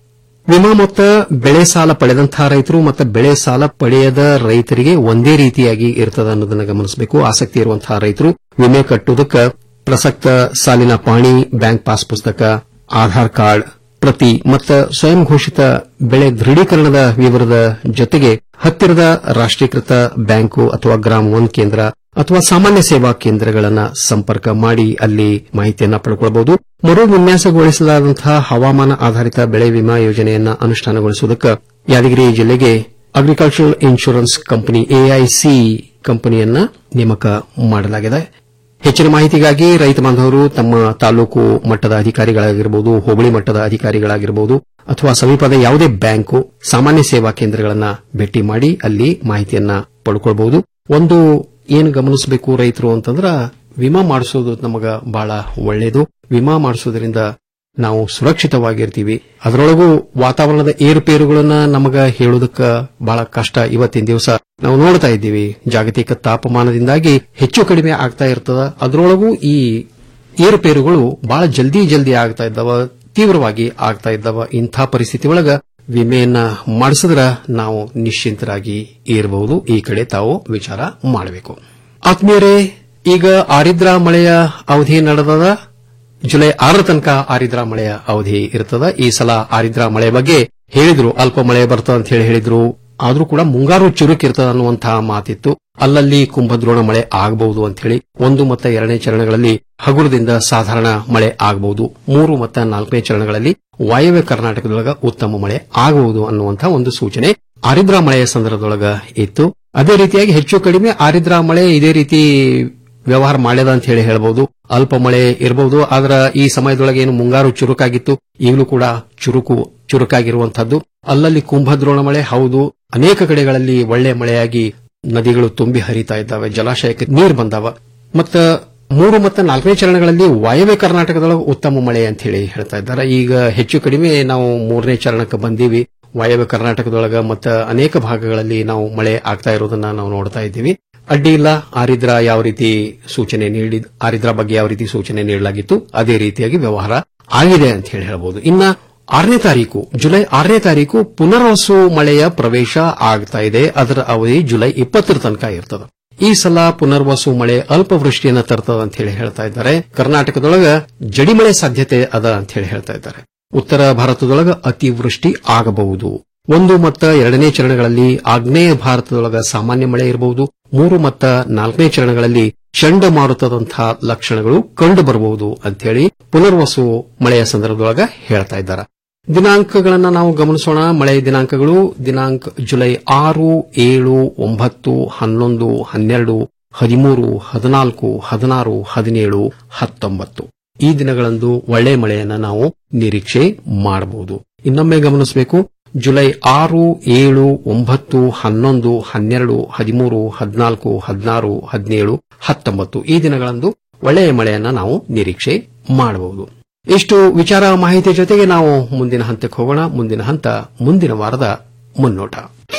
ವಿಮಾ ಮೊತ್ತ ಬೆಳೆ ಸಾಲ ಪಡೆದಂತಹ ರೈತರು ಮತ್ತು ಬೆಳೆ ಸಾಲ ಪಡೆಯದ ರೈತರಿಗೆ ಒಂದೇ ರೀತಿಯಾಗಿ ಇರ್ತದೆ ಅನ್ನೋದನ್ನ ಗಮನಿಸಬೇಕು ಆಸಕ್ತಿ ಇರುವಂತಹ ರೈತರು ವಿಮೆ ಕಟ್ಟುವುದಕ್ಕೆ ಪ್ರಸಕ್ತ ಸಾಲಿನ ಪಾಣಿ ಬ್ಯಾಂಕ್ ಪಾಸ್ ಪುಸ್ತಕ ಆಧಾರ್ ಕಾರ್ಡ್ ಪ್ರತಿ ಮತ್ತು ಸ್ವಯಂ ಘೋಷಿತ ಬೆಳೆ ದೃಢೀಕರಣದ ವಿವರದ ಜೊತೆಗೆ ಹತ್ತಿರದ ರಾಷ್ಟೀಕೃತ ಬ್ಯಾಂಕು ಅಥವಾ ಗ್ರಾಮ ಒನ್ ಕೇಂದ್ರ ಅಥವಾ ಸಾಮಾನ್ಯ ಸೇವಾ ಕೇಂದ್ರಗಳನ್ನ ಸಂಪರ್ಕ ಮಾಡಿ ಅಲ್ಲಿ ಮಾಹಿತಿಯನ್ನ ಪಡ್ಕೊಳ್ಳಬಹುದು ಮರು ವಿನ್ಯಾಸಗೊಳಿಸಲಾದಂತಹ ಹವಾಮಾನ ಆಧಾರಿತ ಬೆಳೆ ವಿಮಾ ಯೋಜನೆಯನ್ನ ಅನುಷ್ಠಾನಗೊಳಿಸುವುದಕ್ಕೆ ಯಾದಗಿರಿ ಜಿಲ್ಲೆಗೆ ಅಗ್ರಿಕಲ್ಚರಲ್ ಇನ್ಶೂರೆನ್ಸ್ ಕಂಪನಿ ಎಐಸಿ ಕಂಪನಿಯನ್ನ ನೇಮಕ ಮಾಡಲಾಗಿದೆ ಹೆಚ್ಚಿನ ಮಾಹಿತಿಗಾಗಿ ರೈತ ಬಾಂಧವರು ತಮ್ಮ ತಾಲೂಕು ಮಟ್ಟದ ಅಧಿಕಾರಿಗಳಾಗಿರಬಹುದು ಹೋಬಳಿ ಮಟ್ಟದ ಅಧಿಕಾರಿಗಳಾಗಿರಬಹುದು ಅಥವಾ ಸಮೀಪದ ಯಾವುದೇ ಬ್ಯಾಂಕು ಸಾಮಾನ್ಯ ಸೇವಾ ಕೇಂದ್ರಗಳನ್ನ ಭೇಟಿ ಮಾಡಿ ಅಲ್ಲಿ ಮಾಹಿತಿಯನ್ನ ಪಡ್ಕೊಳ್ಬಹುದು ಒಂದು ಏನು ಗಮನಿಸಬೇಕು ರೈತರು ಅಂತಂದ್ರ ವಿಮಾ ಮಾಡಿಸೋದು ನಮಗ ಬಹಳ ಒಳ್ಳೆಯದು ವಿಮಾ ಮಾಡಿಸೋದ್ರಿಂದ ನಾವು ಸುರಕ್ಷಿತವಾಗಿರ್ತೀವಿ ಅದರೊಳಗೂ ವಾತಾವರಣದ ಏರುಪೇರುಗಳನ್ನ ನಮಗ ಹೇಳೋದಕ್ಕ ಬಹಳ ಕಷ್ಟ ಇವತ್ತಿನ ದಿವಸ ನಾವು ನೋಡ್ತಾ ಇದ್ದೀವಿ ಜಾಗತಿಕ ತಾಪಮಾನದಿಂದಾಗಿ ಹೆಚ್ಚು ಕಡಿಮೆ ಆಗ್ತಾ ಇರ್ತದ ಅದರೊಳಗೂ ಈ ಏರುಪೇರುಗಳು ಬಹಳ ಜಲ್ದಿ ಜಲ್ದಿ ಆಗ್ತಾ ಇದ್ದಾವ ತೀವ್ರವಾಗಿ ಆಗ್ತಾ ಇದ್ದಾವ ಇಂಥ ಪರಿಸ್ಥಿತಿ ಒಳಗ ವಿಮೆಯನ್ನ ಮಾಡಿಸಿದ್ರ ನಾವು ನಿಶ್ಚಿಂತರಾಗಿ ಇರಬಹುದು ಈ ಕಡೆ ತಾವು ವಿಚಾರ ಮಾಡಬೇಕು ಆತ್ಮೀಯರೇ ಈಗ ಆರಿದ್ರಾ ಮಳೆಯ ಅವಧಿ ನಡೆದದ ಜುಲೈ ಆರರ ತನಕ ಆರಿದ್ರಾ ಮಳೆಯ ಅವಧಿ ಇರ್ತದ ಈ ಸಲ ಆರಿದ್ರಾ ಮಳೆ ಬಗ್ಗೆ ಹೇಳಿದ್ರು ಅಲ್ಪ ಮಳೆ ಬರ್ತದ ಅಂತ ಹೇಳಿ ಹೇಳಿದ್ರು ಆದ್ರೂ ಕೂಡ ಮುಂಗಾರು ಚುರುಕಿರ್ತದ ಅನ್ನುವಂತಹ ಮಾತಿತ್ತು ಅಲ್ಲಲ್ಲಿ ಕುಂಭದ್ರೋಣ ಮಳೆ ಆಗಬಹುದು ಅಂತ ಹೇಳಿ ಒಂದು ಮತ್ತು ಎರಡನೇ ಚರಣಗಳಲ್ಲಿ ಹಗುರದಿಂದ ಸಾಧಾರಣ ಮಳೆ ಆಗಬಹುದು ಮೂರು ಮತ್ತು ನಾಲ್ಕನೇ ಚರಣಗಳಲ್ಲಿ ವಾಯವ್ಯ ಕರ್ನಾಟಕದೊಳಗ ಉತ್ತಮ ಮಳೆ ಆಗಬಹುದು ಅನ್ನುವಂತಹ ಒಂದು ಸೂಚನೆ ಆರಿದ್ರಾ ಮಳೆಯ ಸಂದರ್ಭದೊಳಗ ಇತ್ತು ಅದೇ ರೀತಿಯಾಗಿ ಹೆಚ್ಚು ಕಡಿಮೆ ಆರಿದ್ರಾ ಮಳೆ ಇದೇ ರೀತಿ ವ್ಯವಹಾರ ಮಾಡ್ಯದ ಅಂತ ಹೇಳಿ ಹೇಳಬಹುದು ಅಲ್ಪ ಮಳೆ ಇರಬಹುದು ಆದ್ರ ಈ ಸಮಯದೊಳಗೆ ಏನು ಮುಂಗಾರು ಚುರುಕಾಗಿತ್ತು ಈಗಲೂ ಕೂಡ ಚುರುಕು ಚುರುಕಾಗಿರುವಂತಹದ್ದು ಅಲ್ಲಲ್ಲಿ ಕುಂಭದ್ರೋಣ ಮಳೆ ಹೌದು ಅನೇಕ ಕಡೆಗಳಲ್ಲಿ ಒಳ್ಳೆ ಮಳೆಯಾಗಿ ನದಿಗಳು ತುಂಬಿ ಹರಿತಾ ಇದ್ದಾವೆ ಜಲಾಶಯಕ್ಕೆ ನೀರು ಬಂದಾವ ಮತ್ತ ಮೂರು ಮತ್ತು ನಾಲ್ಕನೇ ಚರಣಗಳಲ್ಲಿ ವಾಯವ್ಯ ಕರ್ನಾಟಕದೊಳಗೆ ಉತ್ತಮ ಮಳೆ ಅಂತ ಹೇಳಿ ಹೇಳ್ತಾ ಇದ್ದಾರೆ ಈಗ ಹೆಚ್ಚು ಕಡಿಮೆ ನಾವು ಮೂರನೇ ಚರಣಕ್ಕೆ ಬಂದೀವಿ ವಾಯವ್ಯ ಕರ್ನಾಟಕದೊಳಗ ಮತ್ತು ಅನೇಕ ಭಾಗಗಳಲ್ಲಿ ನಾವು ಮಳೆ ಆಗ್ತಾ ಇರೋದನ್ನ ನಾವು ನೋಡ್ತಾ ಇದ್ದೀವಿ ಅಡ್ಡಿ ಇಲ್ಲ ಆರಿದ್ರ ಯಾವ ರೀತಿ ಸೂಚನೆ ನೀಡಿ ಆರಿದ್ರ ಬಗ್ಗೆ ಯಾವ ರೀತಿ ಸೂಚನೆ ನೀಡಲಾಗಿತ್ತು ಅದೇ ರೀತಿಯಾಗಿ ವ್ಯವಹಾರ ಆಗಿದೆ ಅಂತ ಹೇಳಿ ಹೇಳಬಹುದು ಇನ್ನ ಆರನೇ ತಾರೀಕು ಜುಲೈ ಆರನೇ ತಾರೀಕು ಪುನರ್ವಸು ಮಳೆಯ ಪ್ರವೇಶ ಆಗ್ತಾ ಇದೆ ಅದರ ಅವಧಿ ಜುಲೈ ಇಪ್ಪತ್ತರ ತನಕ ಇರ್ತದೆ ಈ ಸಲ ಪುನರ್ವಸು ಮಳೆ ಅಲ್ಪ ವೃಷ್ಟಿಯನ್ನ ತರ್ತದ ಅಂತ ಹೇಳಿ ಹೇಳ್ತಾ ಇದ್ದಾರೆ ಕರ್ನಾಟಕದೊಳಗ ಜಡಿಮಳೆ ಸಾಧ್ಯತೆ ಅದ ಅಂತ ಹೇಳಿ ಹೇಳ್ತಾ ಇದ್ದಾರೆ ಉತ್ತರ ಭಾರತದೊಳಗ ಅತಿವೃಷ್ಟಿ ಆಗಬಹುದು ಒಂದು ಮತ್ತು ಎರಡನೇ ಚರಣಗಳಲ್ಲಿ ಆಗ್ನೇಯ ಭಾರತದೊಳಗ ಸಾಮಾನ್ಯ ಮಳೆ ಇರಬಹುದು ಮೂರು ಮತ್ತು ನಾಲ್ಕನೇ ಚರಣಗಳಲ್ಲಿ ಚಂಡಮಾರುತದಂತಹ ಲಕ್ಷಣಗಳು ಕಂಡು ಬರಬಹುದು ಅಂತ ಹೇಳಿ ಪುನರ್ವಸು ಮಳೆಯ ಸಂದರ್ಭದೊಳಗ ಹೇಳ್ತಾ ಇದ್ದಾರೆ ದಿನಾಂಕಗಳನ್ನ ನಾವು ಗಮನಿಸೋಣ ಮಳೆಯ ದಿನಾಂಕಗಳು ದಿನಾಂಕ ಜುಲೈ ಆರು ಏಳು ಒಂಬತ್ತು ಹನ್ನೊಂದು ಹನ್ನೆರಡು ಹದಿಮೂರು ಹದಿನಾಲ್ಕು ಹದಿನಾರು ಹದಿನೇಳು ಹತ್ತೊಂಬತ್ತು ಈ ದಿನಗಳಂದು ಒಳ್ಳೆ ಮಳೆಯನ್ನ ನಾವು ನಿರೀಕ್ಷೆ ಮಾಡಬಹುದು ಇನ್ನೊಮ್ಮೆ ಗಮನಿಸಬೇಕು ಜುಲೈ ಆರು ಏಳು ಒಂಬತ್ತು ಹನ್ನೊಂದು ಹನ್ನೆರಡು ಹದಿಮೂರು ಹದಿನಾಲ್ಕು ಹದಿನಾರು ಹದಿನೇಳು ಹತ್ತೊಂಬತ್ತು ಈ ದಿನಗಳಂದು ಒಳ್ಳೆಯ ಮಳೆಯನ್ನ ನಾವು ನಿರೀಕ್ಷೆ ಮಾಡಬಹುದು ಇಷ್ಟು ವಿಚಾರ ಮಾಹಿತಿ ಜೊತೆಗೆ ನಾವು ಮುಂದಿನ ಹಂತಕ್ಕೆ ಹೋಗೋಣ ಮುಂದಿನ ಹಂತ ಮುಂದಿನ ವಾರದ ಮುನ್ನೋಟ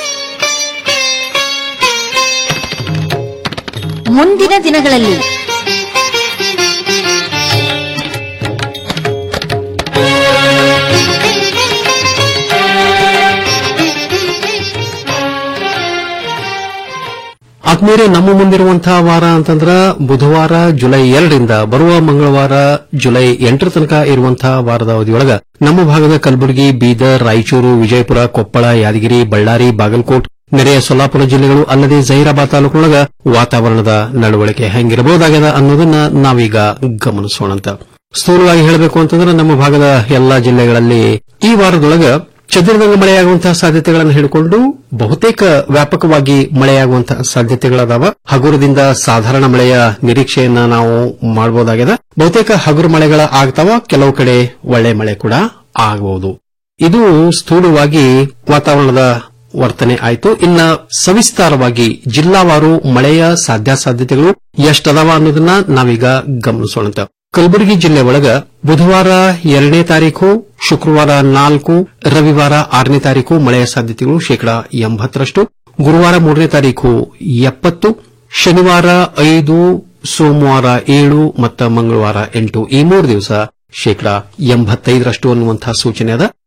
ಮುಂದಿನ ದಿನಗಳಲ್ಲಿ ಆದ್ಮೇಲೆ ನಮ್ಮ ಮುಂದಿರುವಂತಹ ವಾರ ಅಂತಂದ್ರ ಬುಧವಾರ ಜುಲೈ ಎರಡರಿಂದ ಬರುವ ಮಂಗಳವಾರ ಜುಲೈ ಎಂಟರ ತನಕ ಇರುವಂತಹ ವಾರದ ಅವಧಿಯೊಳಗ ನಮ್ಮ ಭಾಗದ ಕಲಬುರಗಿ ಬೀದರ್ ರಾಯಚೂರು ವಿಜಯಪುರ ಕೊಪ್ಪಳ ಯಾದಗಿರಿ ಬಳ್ಳಾರಿ ಬಾಗಲಕೋಟ್ ನೆರೆಯ ಸೊಲ್ಲಾಪುರ ಜಿಲ್ಲೆಗಳು ಅಲ್ಲದೆ ಜಹೀರಾಬಾದ್ ತಾಲೂಕಿನೊಳಗ ವಾತಾವರಣದ ನಡವಳಿಕೆ ಹೆಂಗಿರಬಹುದಾಗ್ಯದ ಅನ್ನೋದನ್ನ ನಾವೀಗ ಗಮನಿಸೋಣಂತ ಸ್ಥೂಲವಾಗಿ ಹೇಳಬೇಕು ಅಂತಂದ್ರೆ ನಮ್ಮ ಭಾಗದ ಎಲ್ಲಾ ಜಿಲ್ಲೆಗಳಲ್ಲಿ ಈ ವಾರದೊಳಗ ಚದುರಿದಂಗ ಮಳೆಯಾಗುವಂತಹ ಸಾಧ್ಯತೆಗಳನ್ನು ಹಿಡಿಕೊಂಡು ಬಹುತೇಕ ವ್ಯಾಪಕವಾಗಿ ಮಳೆಯಾಗುವಂತಹ ಸಾಧ್ಯತೆಗಳದಾವ ಹಗುರದಿಂದ ಸಾಧಾರಣ ಮಳೆಯ ನಿರೀಕ್ಷೆಯನ್ನ ನಾವು ಮಾಡಬಹುದಾಗಿದೆ ಬಹುತೇಕ ಹಗುರು ಮಳೆಗಳ ಆಗ್ತಾವ ಕೆಲವು ಕಡೆ ಒಳ್ಳೆ ಮಳೆ ಕೂಡ ಆಗಬಹುದು ಇದು ಸ್ಥೂಲವಾಗಿ ವಾತಾವರಣದ ವರ್ತನೆ ಆಯಿತು ಇನ್ನ ಸವಿಸ್ತಾರವಾಗಿ ಜಿಲ್ಲಾವಾರು ಮಳೆಯ ಸಾಧ್ಯಾಸಾಧ್ಯತೆಗಳು ಎಷ್ಟದಾವ ಅನ್ನೋದನ್ನ ನಾವೀಗ ಗಮನಿಸೋಣ ಕಲಬುರಗಿ ಜಿಲ್ಲೆ ಒಳಗ ಬುಧವಾರ ಎರಡನೇ ತಾರೀಕು ಶುಕ್ರವಾರ ನಾಲ್ಕು ರವಿವಾರ ಆರನೇ ತಾರೀಕು ಮಳೆಯ ಸಾಧ್ಯತೆಗಳು ಶೇಕಡಾ ಎಂಬತ್ತರಷ್ಟು ಗುರುವಾರ ಮೂರನೇ ತಾರೀಕು ಎಪ್ಪತ್ತು ಶನಿವಾರ ಐದು ಸೋಮವಾರ ಏಳು ಮತ್ತು ಮಂಗಳವಾರ ಎಂಟು ಈ ಮೂರು ದಿವಸ ಶೇಕಡಾ ಎಂಬತ್ತೈದರಷ್ಟು ಅನ್ನುವಂತಹ ಸೂಚನೆ ಅದ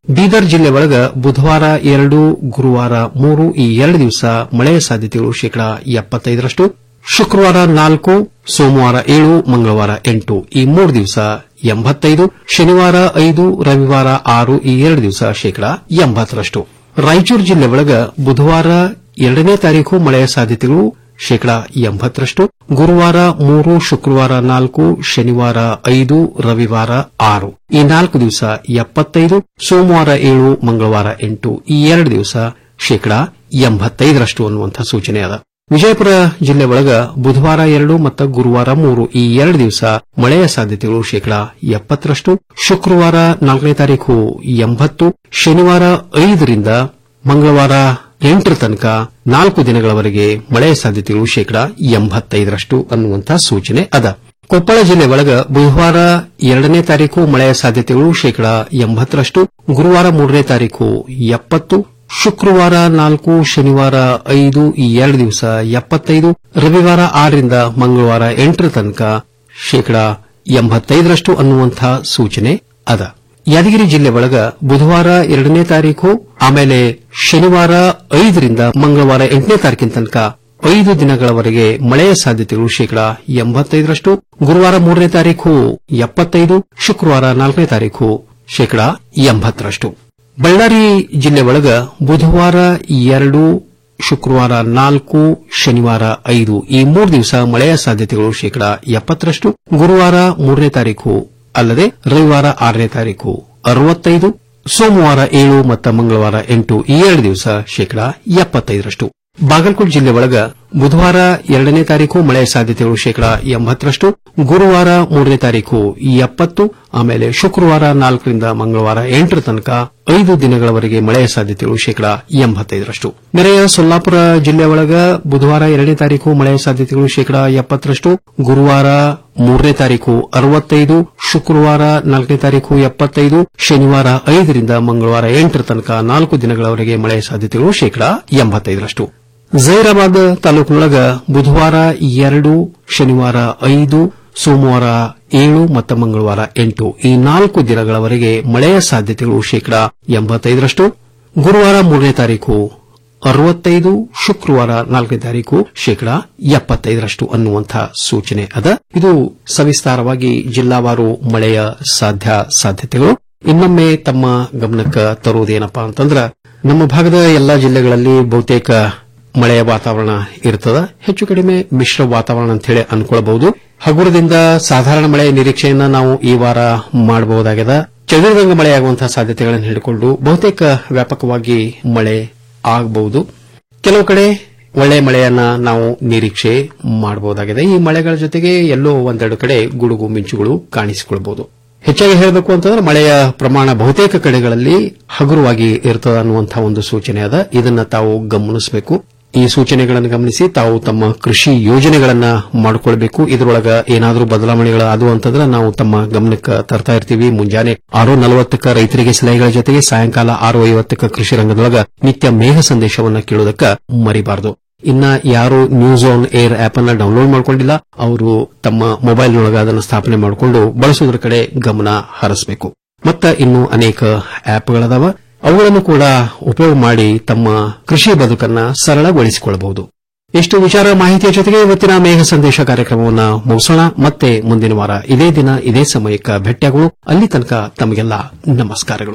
ಬೀದರ್ ಜಿಲ್ಲೆ ಒಳಗ ಬುಧವಾರ ಎರಡು ಗುರುವಾರ ಮೂರು ಈ ಎರಡು ದಿವಸ ಮಳೆಯ ಸಾಧ್ಯತೆಗಳು ಶೇಕಡಾ ಎಪ್ಪತ್ತೈದರಷ್ಟು ಶುಕ್ರವಾರ ನಾಲ್ಕು ಸೋಮವಾರ ಏಳು ಮಂಗಳವಾರ ಎಂಟು ಈ ಮೂರು ದಿವಸ ಎಂಬತ್ತೈದು ಶನಿವಾರ ಐದು ರವಿವಾರ ಆರು ಈ ಎರಡು ದಿವಸ ಶೇಕಡಾ ಎಂಬತ್ತರಷ್ಟು ರಾಯಚೂರು ಜಿಲ್ಲೆ ಒಳಗ ಬುಧವಾರ ಎರಡನೇ ತಾರೀಕು ಮಳೆಯ ಸಾಧ್ಯತೆಗಳು ಶೇಕಡಾ ಎಂಬತ್ತರಷ್ಟು ಗುರುವಾರ ಮೂರು ಶುಕ್ರವಾರ ನಾಲ್ಕು ಶನಿವಾರ ಐದು ರವಿವಾರ ಆರು ಈ ನಾಲ್ಕು ದಿವಸ ಎಪ್ಪತ್ತೈದು ಸೋಮವಾರ ಏಳು ಮಂಗಳವಾರ ಎಂಟು ಈ ಎರಡು ದಿವಸ ಶೇಕಡಾ ಎಂಬತ್ತೈದರಷ್ಟು ಅನ್ನುವಂಥ ಸೂಚನೆ ಅದ ವಿಜಯಪುರ ಜಿಲ್ಲೆ ಒಳಗ ಬುಧವಾರ ಎರಡು ಮತ್ತು ಗುರುವಾರ ಮೂರು ಈ ಎರಡು ದಿವಸ ಮಳೆಯ ಸಾಧ್ಯತೆಗಳು ಶೇಕಡಾ ಎಪ್ಪತ್ತರಷ್ಟು ಶುಕ್ರವಾರ ನಾಲ್ಕನೇ ತಾರೀಕು ಎಂಬತ್ತು ಶನಿವಾರ ಐದರಿಂದ ಮಂಗಳವಾರ ಎಂಟರ ತನಕ ನಾಲ್ಕು ದಿನಗಳವರೆಗೆ ಮಳೆಯ ಸಾಧ್ಯತೆಗಳು ಶೇಕಡಾ ಎಂಬತ್ತೈದರಷ್ಟು ಅನ್ನುವಂಥ ಸೂಚನೆ ಅದ ಕೊಪ್ಪಳ ಜಿಲ್ಲೆ ಒಳಗ ಬುಧವಾರ ಎರಡನೇ ತಾರೀಕು ಮಳೆಯ ಸಾಧ್ಯತೆಗಳು ಶೇಕಡಾ ಎಂಬತ್ತರಷ್ಟು ಗುರುವಾರ ಮೂರನೇ ತಾರೀಕು ಎಪ್ಪತ್ತು ಶುಕ್ರವಾರ ನಾಲ್ಕು ಶನಿವಾರ ಐದು ಈ ಎರಡು ದಿವಸ ಎಪ್ಪತ್ತೈದು ರವಿವಾರ ಆರರಿಂದ ಮಂಗಳವಾರ ಎಂಟರ ತನಕ ಶೇಕಡಾ ಎಂಬತ್ತೈದರಷ್ಟು ಅನ್ನುವಂಥ ಸೂಚನೆ ಅದ ಯಾದಗಿರಿ ಜಿಲ್ಲೆ ಒಳಗ ಬುಧವಾರ ಎರಡನೇ ತಾರೀಕು ಆಮೇಲೆ ಶನಿವಾರ ಐದರಿಂದ ಮಂಗಳವಾರ ಎಂಟನೇ ತಾರೀಕಿನ ತನಕ ಐದು ದಿನಗಳವರೆಗೆ ಮಳೆಯ ಸಾಧ್ಯತೆಗಳು ಶೇಕಡಾ ಎಂಬತ್ತೈದರಷ್ಟು ಗುರುವಾರ ಮೂರನೇ ತಾರೀಕು ಎಪ್ಪತ್ತೈದು ಶುಕ್ರವಾರ ನಾಲ್ಕನೇ ತಾರೀಕು ಶೇಕಡಾ ಎಂಬತ್ತರಷ್ಟು ಬಳ್ಳಾರಿ ಜಿಲ್ಲೆ ಒಳಗ ಬುಧವಾರ ಎರಡು ಶುಕ್ರವಾರ ನಾಲ್ಕು ಶನಿವಾರ ಐದು ಈ ಮೂರು ದಿವಸ ಮಳೆಯ ಸಾಧ್ಯತೆಗಳು ಶೇಕಡಾ ಎಪ್ಪತ್ತರಷ್ಟು ಗುರುವಾರ ಮೂರನೇ ತಾರೀಕು ಅಲ್ಲದೆ ರವಿವಾರ ಆರನೇ ತಾರೀಕು ಅರವತ್ತೈದು ಸೋಮವಾರ ಏಳು ಮತ್ತು ಮಂಗಳವಾರ ಎಂಟು ಈ ಎರಡು ದಿವಸ ಶೇಕಡಾ ಎಪ್ಪತ್ತೈದರಷ್ಟು ಬಾಗಲಕೋಟೆ ಜಿಲ್ಲೆ ಒಳಗ ಬುಧವಾರ ಎರಡನೇ ತಾರೀಕು ಮಳೆಯ ಸಾಧ್ಯತೆಗಳು ಶೇಕಡಾ ಎಂಬತ್ತರಷ್ಟು ಗುರುವಾರ ಮೂರನೇ ತಾರೀಕು ಎಪ್ಪತ್ತು ಆಮೇಲೆ ಶುಕ್ರವಾರ ನಾಲ್ಕರಿಂದ ಮಂಗಳವಾರ ಎಂಟರ ತನಕ ಐದು ದಿನಗಳವರೆಗೆ ಮಳೆಯ ಸಾಧ್ಯತೆಗಳು ಶೇಕಡಾ ಎಂಬತ್ತೈದರಷ್ಟು ನೆರೆಯ ಸೊಲ್ಲಾಪುರ ಜಿಲ್ಲೆ ಒಳಗ ಬುಧವಾರ ಎರಡನೇ ತಾರೀಕು ಮಳೆಯ ಸಾಧ್ಯತೆಗಳು ಶೇಕಡಾ ಎಪ್ಪತ್ತರಷ್ಟು ಗುರುವಾರ ಮೂರನೇ ತಾರೀಕು ಅರವತ್ತೈದು ಶುಕ್ರವಾರ ನಾಲ್ಕನೇ ತಾರೀಕು ಎಪ್ಪತ್ತೈದು ಶನಿವಾರ ಐದರಿಂದ ಮಂಗಳವಾರ ಎಂಟರ ತನಕ ನಾಲ್ಕು ದಿನಗಳವರೆಗೆ ಮಳೆಯ ಸಾಧ್ಯತೆಗಳು ಶೇಕಡಾ ಎಂಬತ್ತೈದರಷ್ಟು ಜೈರಾಬಾದ್ ತಾಲೂಕಿನೊಳಗ ಬುಧವಾರ ಎರಡು ಶನಿವಾರ ಐದು ಸೋಮವಾರ ಏಳು ಮತ್ತು ಮಂಗಳವಾರ ಎಂಟು ಈ ನಾಲ್ಕು ದಿನಗಳವರೆಗೆ ಮಳೆಯ ಸಾಧ್ಯತೆಗಳು ಶೇಕಡಾ ಎಂಬತ್ತೈದರಷ್ಟು ಗುರುವಾರ ಮೂರನೇ ತಾರೀಕು ಅರವತ್ತೈದು ಶುಕ್ರವಾರ ನಾಲ್ಕನೇ ತಾರೀಕು ಶೇಕಡಾ ಎಪ್ಪತ್ತೈದರಷ್ಟು ಅನ್ನುವಂಥ ಸೂಚನೆ ಅದ ಇದು ಸವಿಸ್ತಾರವಾಗಿ ಜಿಲ್ಲಾವಾರು ಮಳೆಯ ಸಾಧ್ಯ ಸಾಧ್ಯತೆಗಳು ಇನ್ನೊಮ್ಮೆ ತಮ್ಮ ಗಮನಕ್ಕೆ ತರುವುದೇನಪ್ಪಾ ಅಂತಂದ್ರ ನಮ್ಮ ಭಾಗದ ಎಲ್ಲಾ ಜಿಲ್ಲೆಗಳಲ್ಲಿ ಬಹುತೇಕ ಮಳೆಯ ವಾತಾವರಣ ಇರ್ತದ ಹೆಚ್ಚು ಕಡಿಮೆ ಮಿಶ್ರ ವಾತಾವರಣ ಅಂತ ಹೇಳಿ ಅನ್ಕೊಳ್ಬಹುದು ಹಗುರದಿಂದ ಸಾಧಾರಣ ಮಳೆಯ ನಿರೀಕ್ಷೆಯನ್ನ ನಾವು ಈ ವಾರ ಮಾಡಬಹುದಾಗಿದೆ ಚದುರಿದಂಗ ಮಳೆಯಾಗುವಂತಹ ಸಾಧ್ಯತೆಗಳನ್ನು ಹಿಡಿಕೊಂಡು ಬಹುತೇಕ ವ್ಯಾಪಕವಾಗಿ ಮಳೆ ಆಗಬಹುದು ಕೆಲವು ಕಡೆ ಒಳ್ಳೆ ಮಳೆಯನ್ನ ನಾವು ನಿರೀಕ್ಷೆ ಮಾಡಬಹುದಾಗಿದೆ ಈ ಮಳೆಗಳ ಜೊತೆಗೆ ಎಲ್ಲೋ ಒಂದೆರಡು ಕಡೆ ಗುಡುಗು ಮಿಂಚುಗಳು ಕಾಣಿಸಿಕೊಳ್ಳಬಹುದು ಹೆಚ್ಚಾಗಿ ಹೇಳಬೇಕು ಅಂತಂದ್ರೆ ಮಳೆಯ ಪ್ರಮಾಣ ಬಹುತೇಕ ಕಡೆಗಳಲ್ಲಿ ಹಗುರವಾಗಿ ಇರ್ತದೆ ಅನ್ನುವಂತಹ ಒಂದು ಸೂಚನೆ ಅದ ಇದನ್ನ ತಾವು ಗಮನಿಸಬೇಕು ಈ ಸೂಚನೆಗಳನ್ನು ಗಮನಿಸಿ ತಾವು ತಮ್ಮ ಕೃಷಿ ಯೋಜನೆಗಳನ್ನ ಮಾಡಿಕೊಳ್ಬೇಕು ಇದರೊಳಗ ಏನಾದರೂ ಬದಲಾವಣೆಗಳು ಅದು ಅಂತಂದ್ರೆ ನಾವು ತಮ್ಮ ಗಮನಕ್ಕೆ ತರ್ತಾ ಇರ್ತೀವಿ ಮುಂಜಾನೆ ಆರು ನಲವತ್ತಕ್ಕ ರೈತರಿಗೆ ಸಲಹೆಗಳ ಜೊತೆಗೆ ಸಾಯಂಕಾಲ ಆರು ಐವತ್ತಕ್ಕ ಕೃಷಿ ರಂಗದೊಳಗ ನಿತ್ಯ ಮೇಘ ಸಂದೇಶವನ್ನ ಕೇಳೋದಕ್ಕ ಮರಿಬಾರದು ಇನ್ನ ಯಾರು ನ್ಯೂಸ್ ಆನ್ ಏರ್ ಆಪ್ ಅನ್ನ ಡೌನ್ಲೋಡ್ ಮಾಡ್ಕೊಂಡಿಲ್ಲ ಅವರು ತಮ್ಮ ಮೊಬೈಲ್ನೊಳಗ ಅದನ್ನು ಸ್ಥಾಪನೆ ಮಾಡಿಕೊಂಡು ಬಳಸೋದ್ರ ಕಡೆ ಗಮನ ಹರಿಸಬೇಕು ಮತ್ತ ಇನ್ನು ಅನೇಕ ಆಪ್ಗಳದಾವ ಅವುಗಳನ್ನು ಕೂಡ ಉಪಯೋಗ ಮಾಡಿ ತಮ್ಮ ಕೃಷಿ ಬದುಕನ್ನ ಸರಳಗೊಳಿಸಿಕೊಳ್ಳಬಹುದು ಇಷ್ಟು ವಿಚಾರ ಮಾಹಿತಿಯ ಜೊತೆಗೆ ಇವತ್ತಿನ ಮೇಘ ಸಂದೇಶ ಕಾರ್ಯಕ್ರಮವನ್ನು ಮುಗಿಸೋಣ ಮತ್ತೆ ಮುಂದಿನ ವಾರ ಇದೇ ದಿನ ಇದೇ ಸಮಯಕ್ಕೆ ಭೇಟಿಯಾಗುವ ಅಲ್ಲಿ ತನಕ ತಮಗೆಲ್ಲ ನಮಸ್ಕಾರಗಳು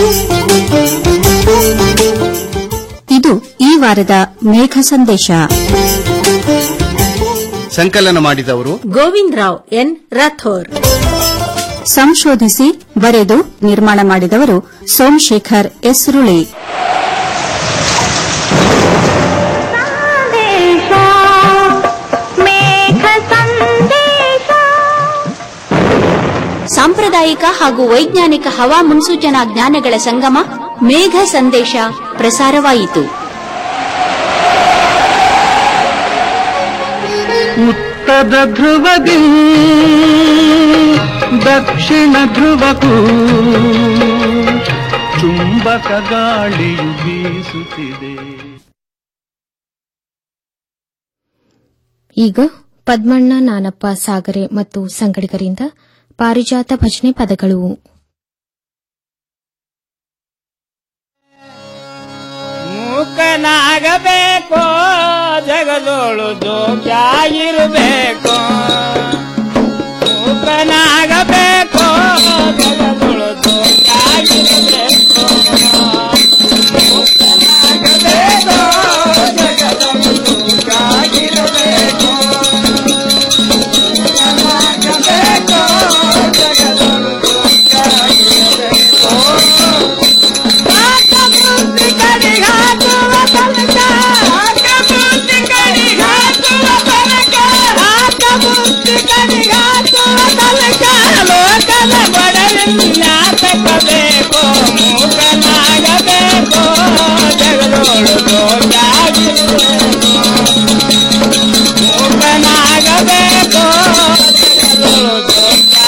ಇದು ಈ ವಾರದ ಮೇಘ ಸಂದೇಶ ಸಂಕಲನ ಮಾಡಿದವರು ಗೋವಿಂದ್ ರಾವ್ ಎನ್ ರಾಥೋರ್ ಸಂಶೋಧಿಸಿ ಬರೆದು ನಿರ್ಮಾಣ ಮಾಡಿದವರು ಸೋಮಶೇಖರ್ ಎಸ್ರುಳಿ ಸಾಂಪ್ರದಾಯಿಕ ಹಾಗೂ ವೈಜ್ಞಾನಿಕ ಹವಾ ಮುನ್ಸೂಚನಾ ಜ್ಞಾನಗಳ ಸಂಗಮ ಮೇಘ ಸಂದೇಶ ಪ್ರಸಾರವಾಯಿತು ಉತ್ತರ ಧ್ರುವದಿ ದಕ್ಷಿಣ ಧ್ರುವಕ್ಕೂ ಚುಂಬಕ ಗಾಳಿಯು ಬೀಸುತ್ತಿದೆ ಈಗ ಪದ್ಮಣ್ಣ ನಾನಪ್ಪ ಸಾಗರೆ ಮತ್ತು ಸಂಗಡಿಗರಿಂದ ಪಾರಿಜಾತ ಭಜನೆ ಪದಗಳು ಮೂಕನಾಗಬೇಕು ಜಗದೋಳು ಜೋಗ್ಯಾಗಿರಬೇಕು ಮೂಕನಾಗಬೇಕು ಜಗದೋಳು ಜೋಗ್ಯಾಗಿರಬೇಕು ಮೂಕನಾಗಬೇಕು ಜಗದೋಳು ಜೋಗ್ಯಾಗಿರಬೇಕು ಮೂಕನಾಗಬೇಕು ಜಗದೋಳು ಜೋಗ್ಯಾಗಿರಬೇಕು ಬೇಕು ಮೂಕನಾಗಬೇಕು ಜಗದೋಳು ಮೂಕನಾಗಬೇಕು ಜಗದೋಳು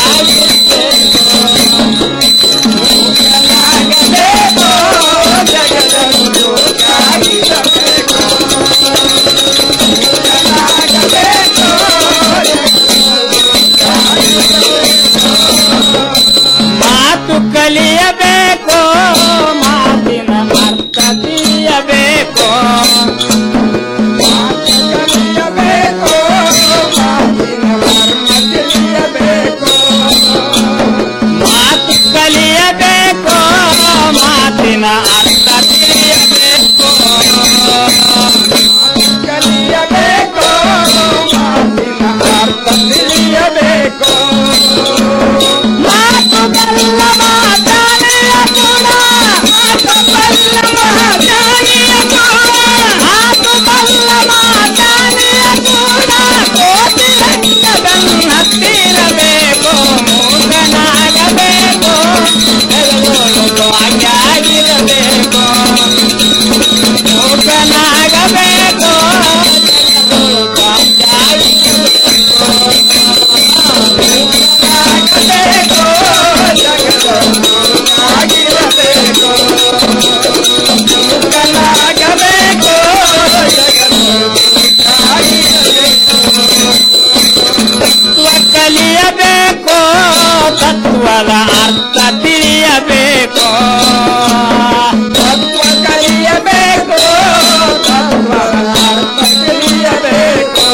ಮಾತು ಕಲಿಯಬೇಕು ಮಾತಿನ ಅರ್ಥ ತಿಳಿಯಬೇಕು ಮಾತು ಕಲಿಯಬೇಕು ಮಾತಿನ ಮರ್ಮ ತಿಳಿಯಬೇಕು ಮಾತು ಕಲಿಯಬೇಕು ಮಾತಿನ ಅರ್ಥ ತಿಳಿಯಬೇಕು ಕಲಿಯಬೇಕು ಮಾತಿನ ಅರ್ಥ ತಿಳಿಯಬೇಕು ಮಾತು ಬಲ್ಲ ಮಾತಾಡಿಯ ಕೂಡ ಮಾತು ಬಲ್ಲ ಮಾತಾಡಿಯ ಕೂಡ ಮಾತು ಬಲ್ಲ ಮಾತಾಡಿಯ ಕೂಡ ಕೋಟಿ ಲಕ್ಷದನ್ನ ಹತ್ತಿರಬೇಕು ಮೂಗನಾಗಬೇಕು ಎಲ್ಲರೂ ಆಗಿರಬೇಕು ಮೂಗನಾಗಬೇಕು ಕಲಿಯಬೇಕು ತತ್ವದ ಅರ್ಥ ತಿಳಿಯಬೇಕು ತತ್ವ ಕಲಿಯಬೇಕು ತತ್ವದ ಅರ್ಥ ತಿಳಿಯಬೇಕು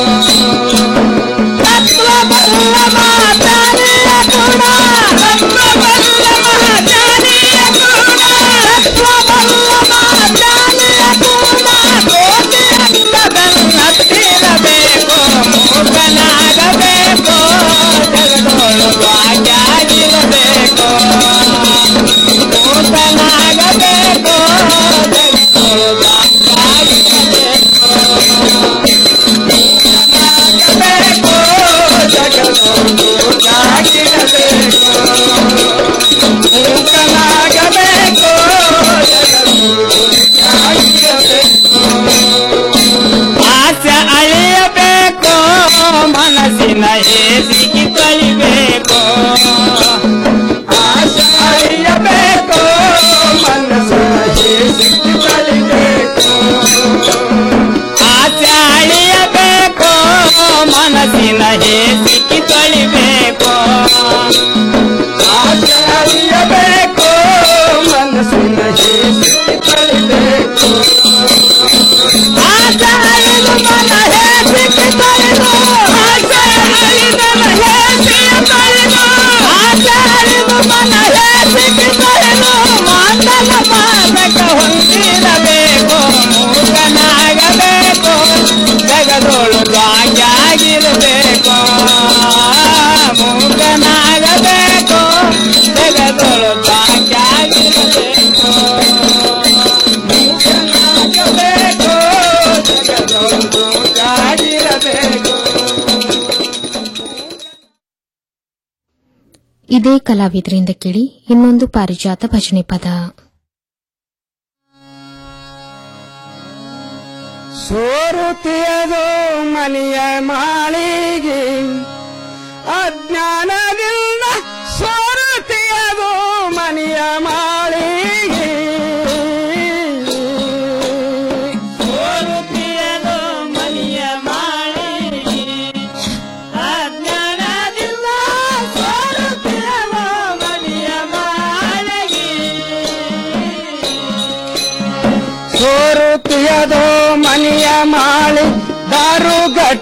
ತತ್ವ ಬಲ್ಲ ಮಾತಾಡಿಯ ಕೂಡ ತತ್ವ ಬಲ್ಲ ಮಾತಾಡಿಯ ಕೂಡ ತತ್ವ ಬಲ್ಲ ಮಾತಾಡಿಯ ಕೂಡ ಕೋಟಿ ಅರ್ಥದನ್ನ ಹತ್ತಿರಬೇಕು ಮೂಕನಾಗಬೇಕು ಜಗದೋಳು ಆಗಿರಬೇಕು ಮೂಕನಾಗಬೇಕು ಜಗದೋಳು ಆಗಿರಬೇಕು ಮೂಕನಾಗಬೇಕು ಜಗದೋಳು ಆಗಿರಬೇಕು ಮೂಕನಾಗಬೇಕು ಆಸೆ ಅಳಿಯಬೇಕು ಮನಸ್ಸಿನ ಹೇಸಿಗೆ ಕಳಿಬೇಕು ಆಸೆ ಅಳಿಯಬೇಕು ಮನಸ್ಸಿನ ಹೇಸಿಗೆ ಕಳಿಬೇಕು ಆಸೆ ಅಳಿಯಬೇಕು ಮನಸ್ಸಿನ ಹೇಸಿಗೆ ಕಳಿಬೇಕು ಆಸೆ ಅಳಿಯಬೇಕು ಮನಸ್ಸಿನ ಹೇಸಿಗೆ ಕಳಿಬೇಕು ಆಸೆ ಅಳಿದು ಮನ ಹೇಸಿಗೆ ಕಳಿದು ಆಸೆ ಅಳಿದ ಮನ ಹೇಸಿಗೆ ಕಳಿದು ಆಸೆ ಅಳಿದು ಮನ ಹೇಸಿಗೆ ಕಳಿದು ಮಾತನ ಪಾದಕ ಹೊಂದಿರಬೇಕು ಮೂಗನಾಗಬೇಕು ಜಗದೋಳು ಆಗಿರಬೇಕು ಮೂಗನಾಗಬೇಕು ಜಗದೋಳು ಆಗಿರಬೇಕು ಮೂಗನಾಗಬೇಕು ಜಗದೋಳು ಆಗಿರಬೇಕು ಇದೇ ಕಲಾವಿದರಿಂದ ಕೇಳಿ ಇನ್ನೊಂದು ಪಾರಿಜಾತ ಭಜನೆ ಪದ ಸೋರುತ್ತಿಯದು ಮನೆಯ ಮಾಳಿಗೆ ಅಜ್ಞಾನದಿಂದ ಸೋರುತ್ತಿಯದು ಮನೆಯ ಮಾಳಿಗೆ ಸೋರುತ್ತಿಯದು ಮನೆಯ ಮಾಳಿಗೆ ಅಜ್ಞಾನದಿಂದ ಸೋರುತ್ತಿಯದು ಮನೆಯ ಮಾಳಿಗೆ ಸೋರುತಿಯದೋ ಮನೆಯ ಮಾಳಿ ದಾರುಗಟ್ಟ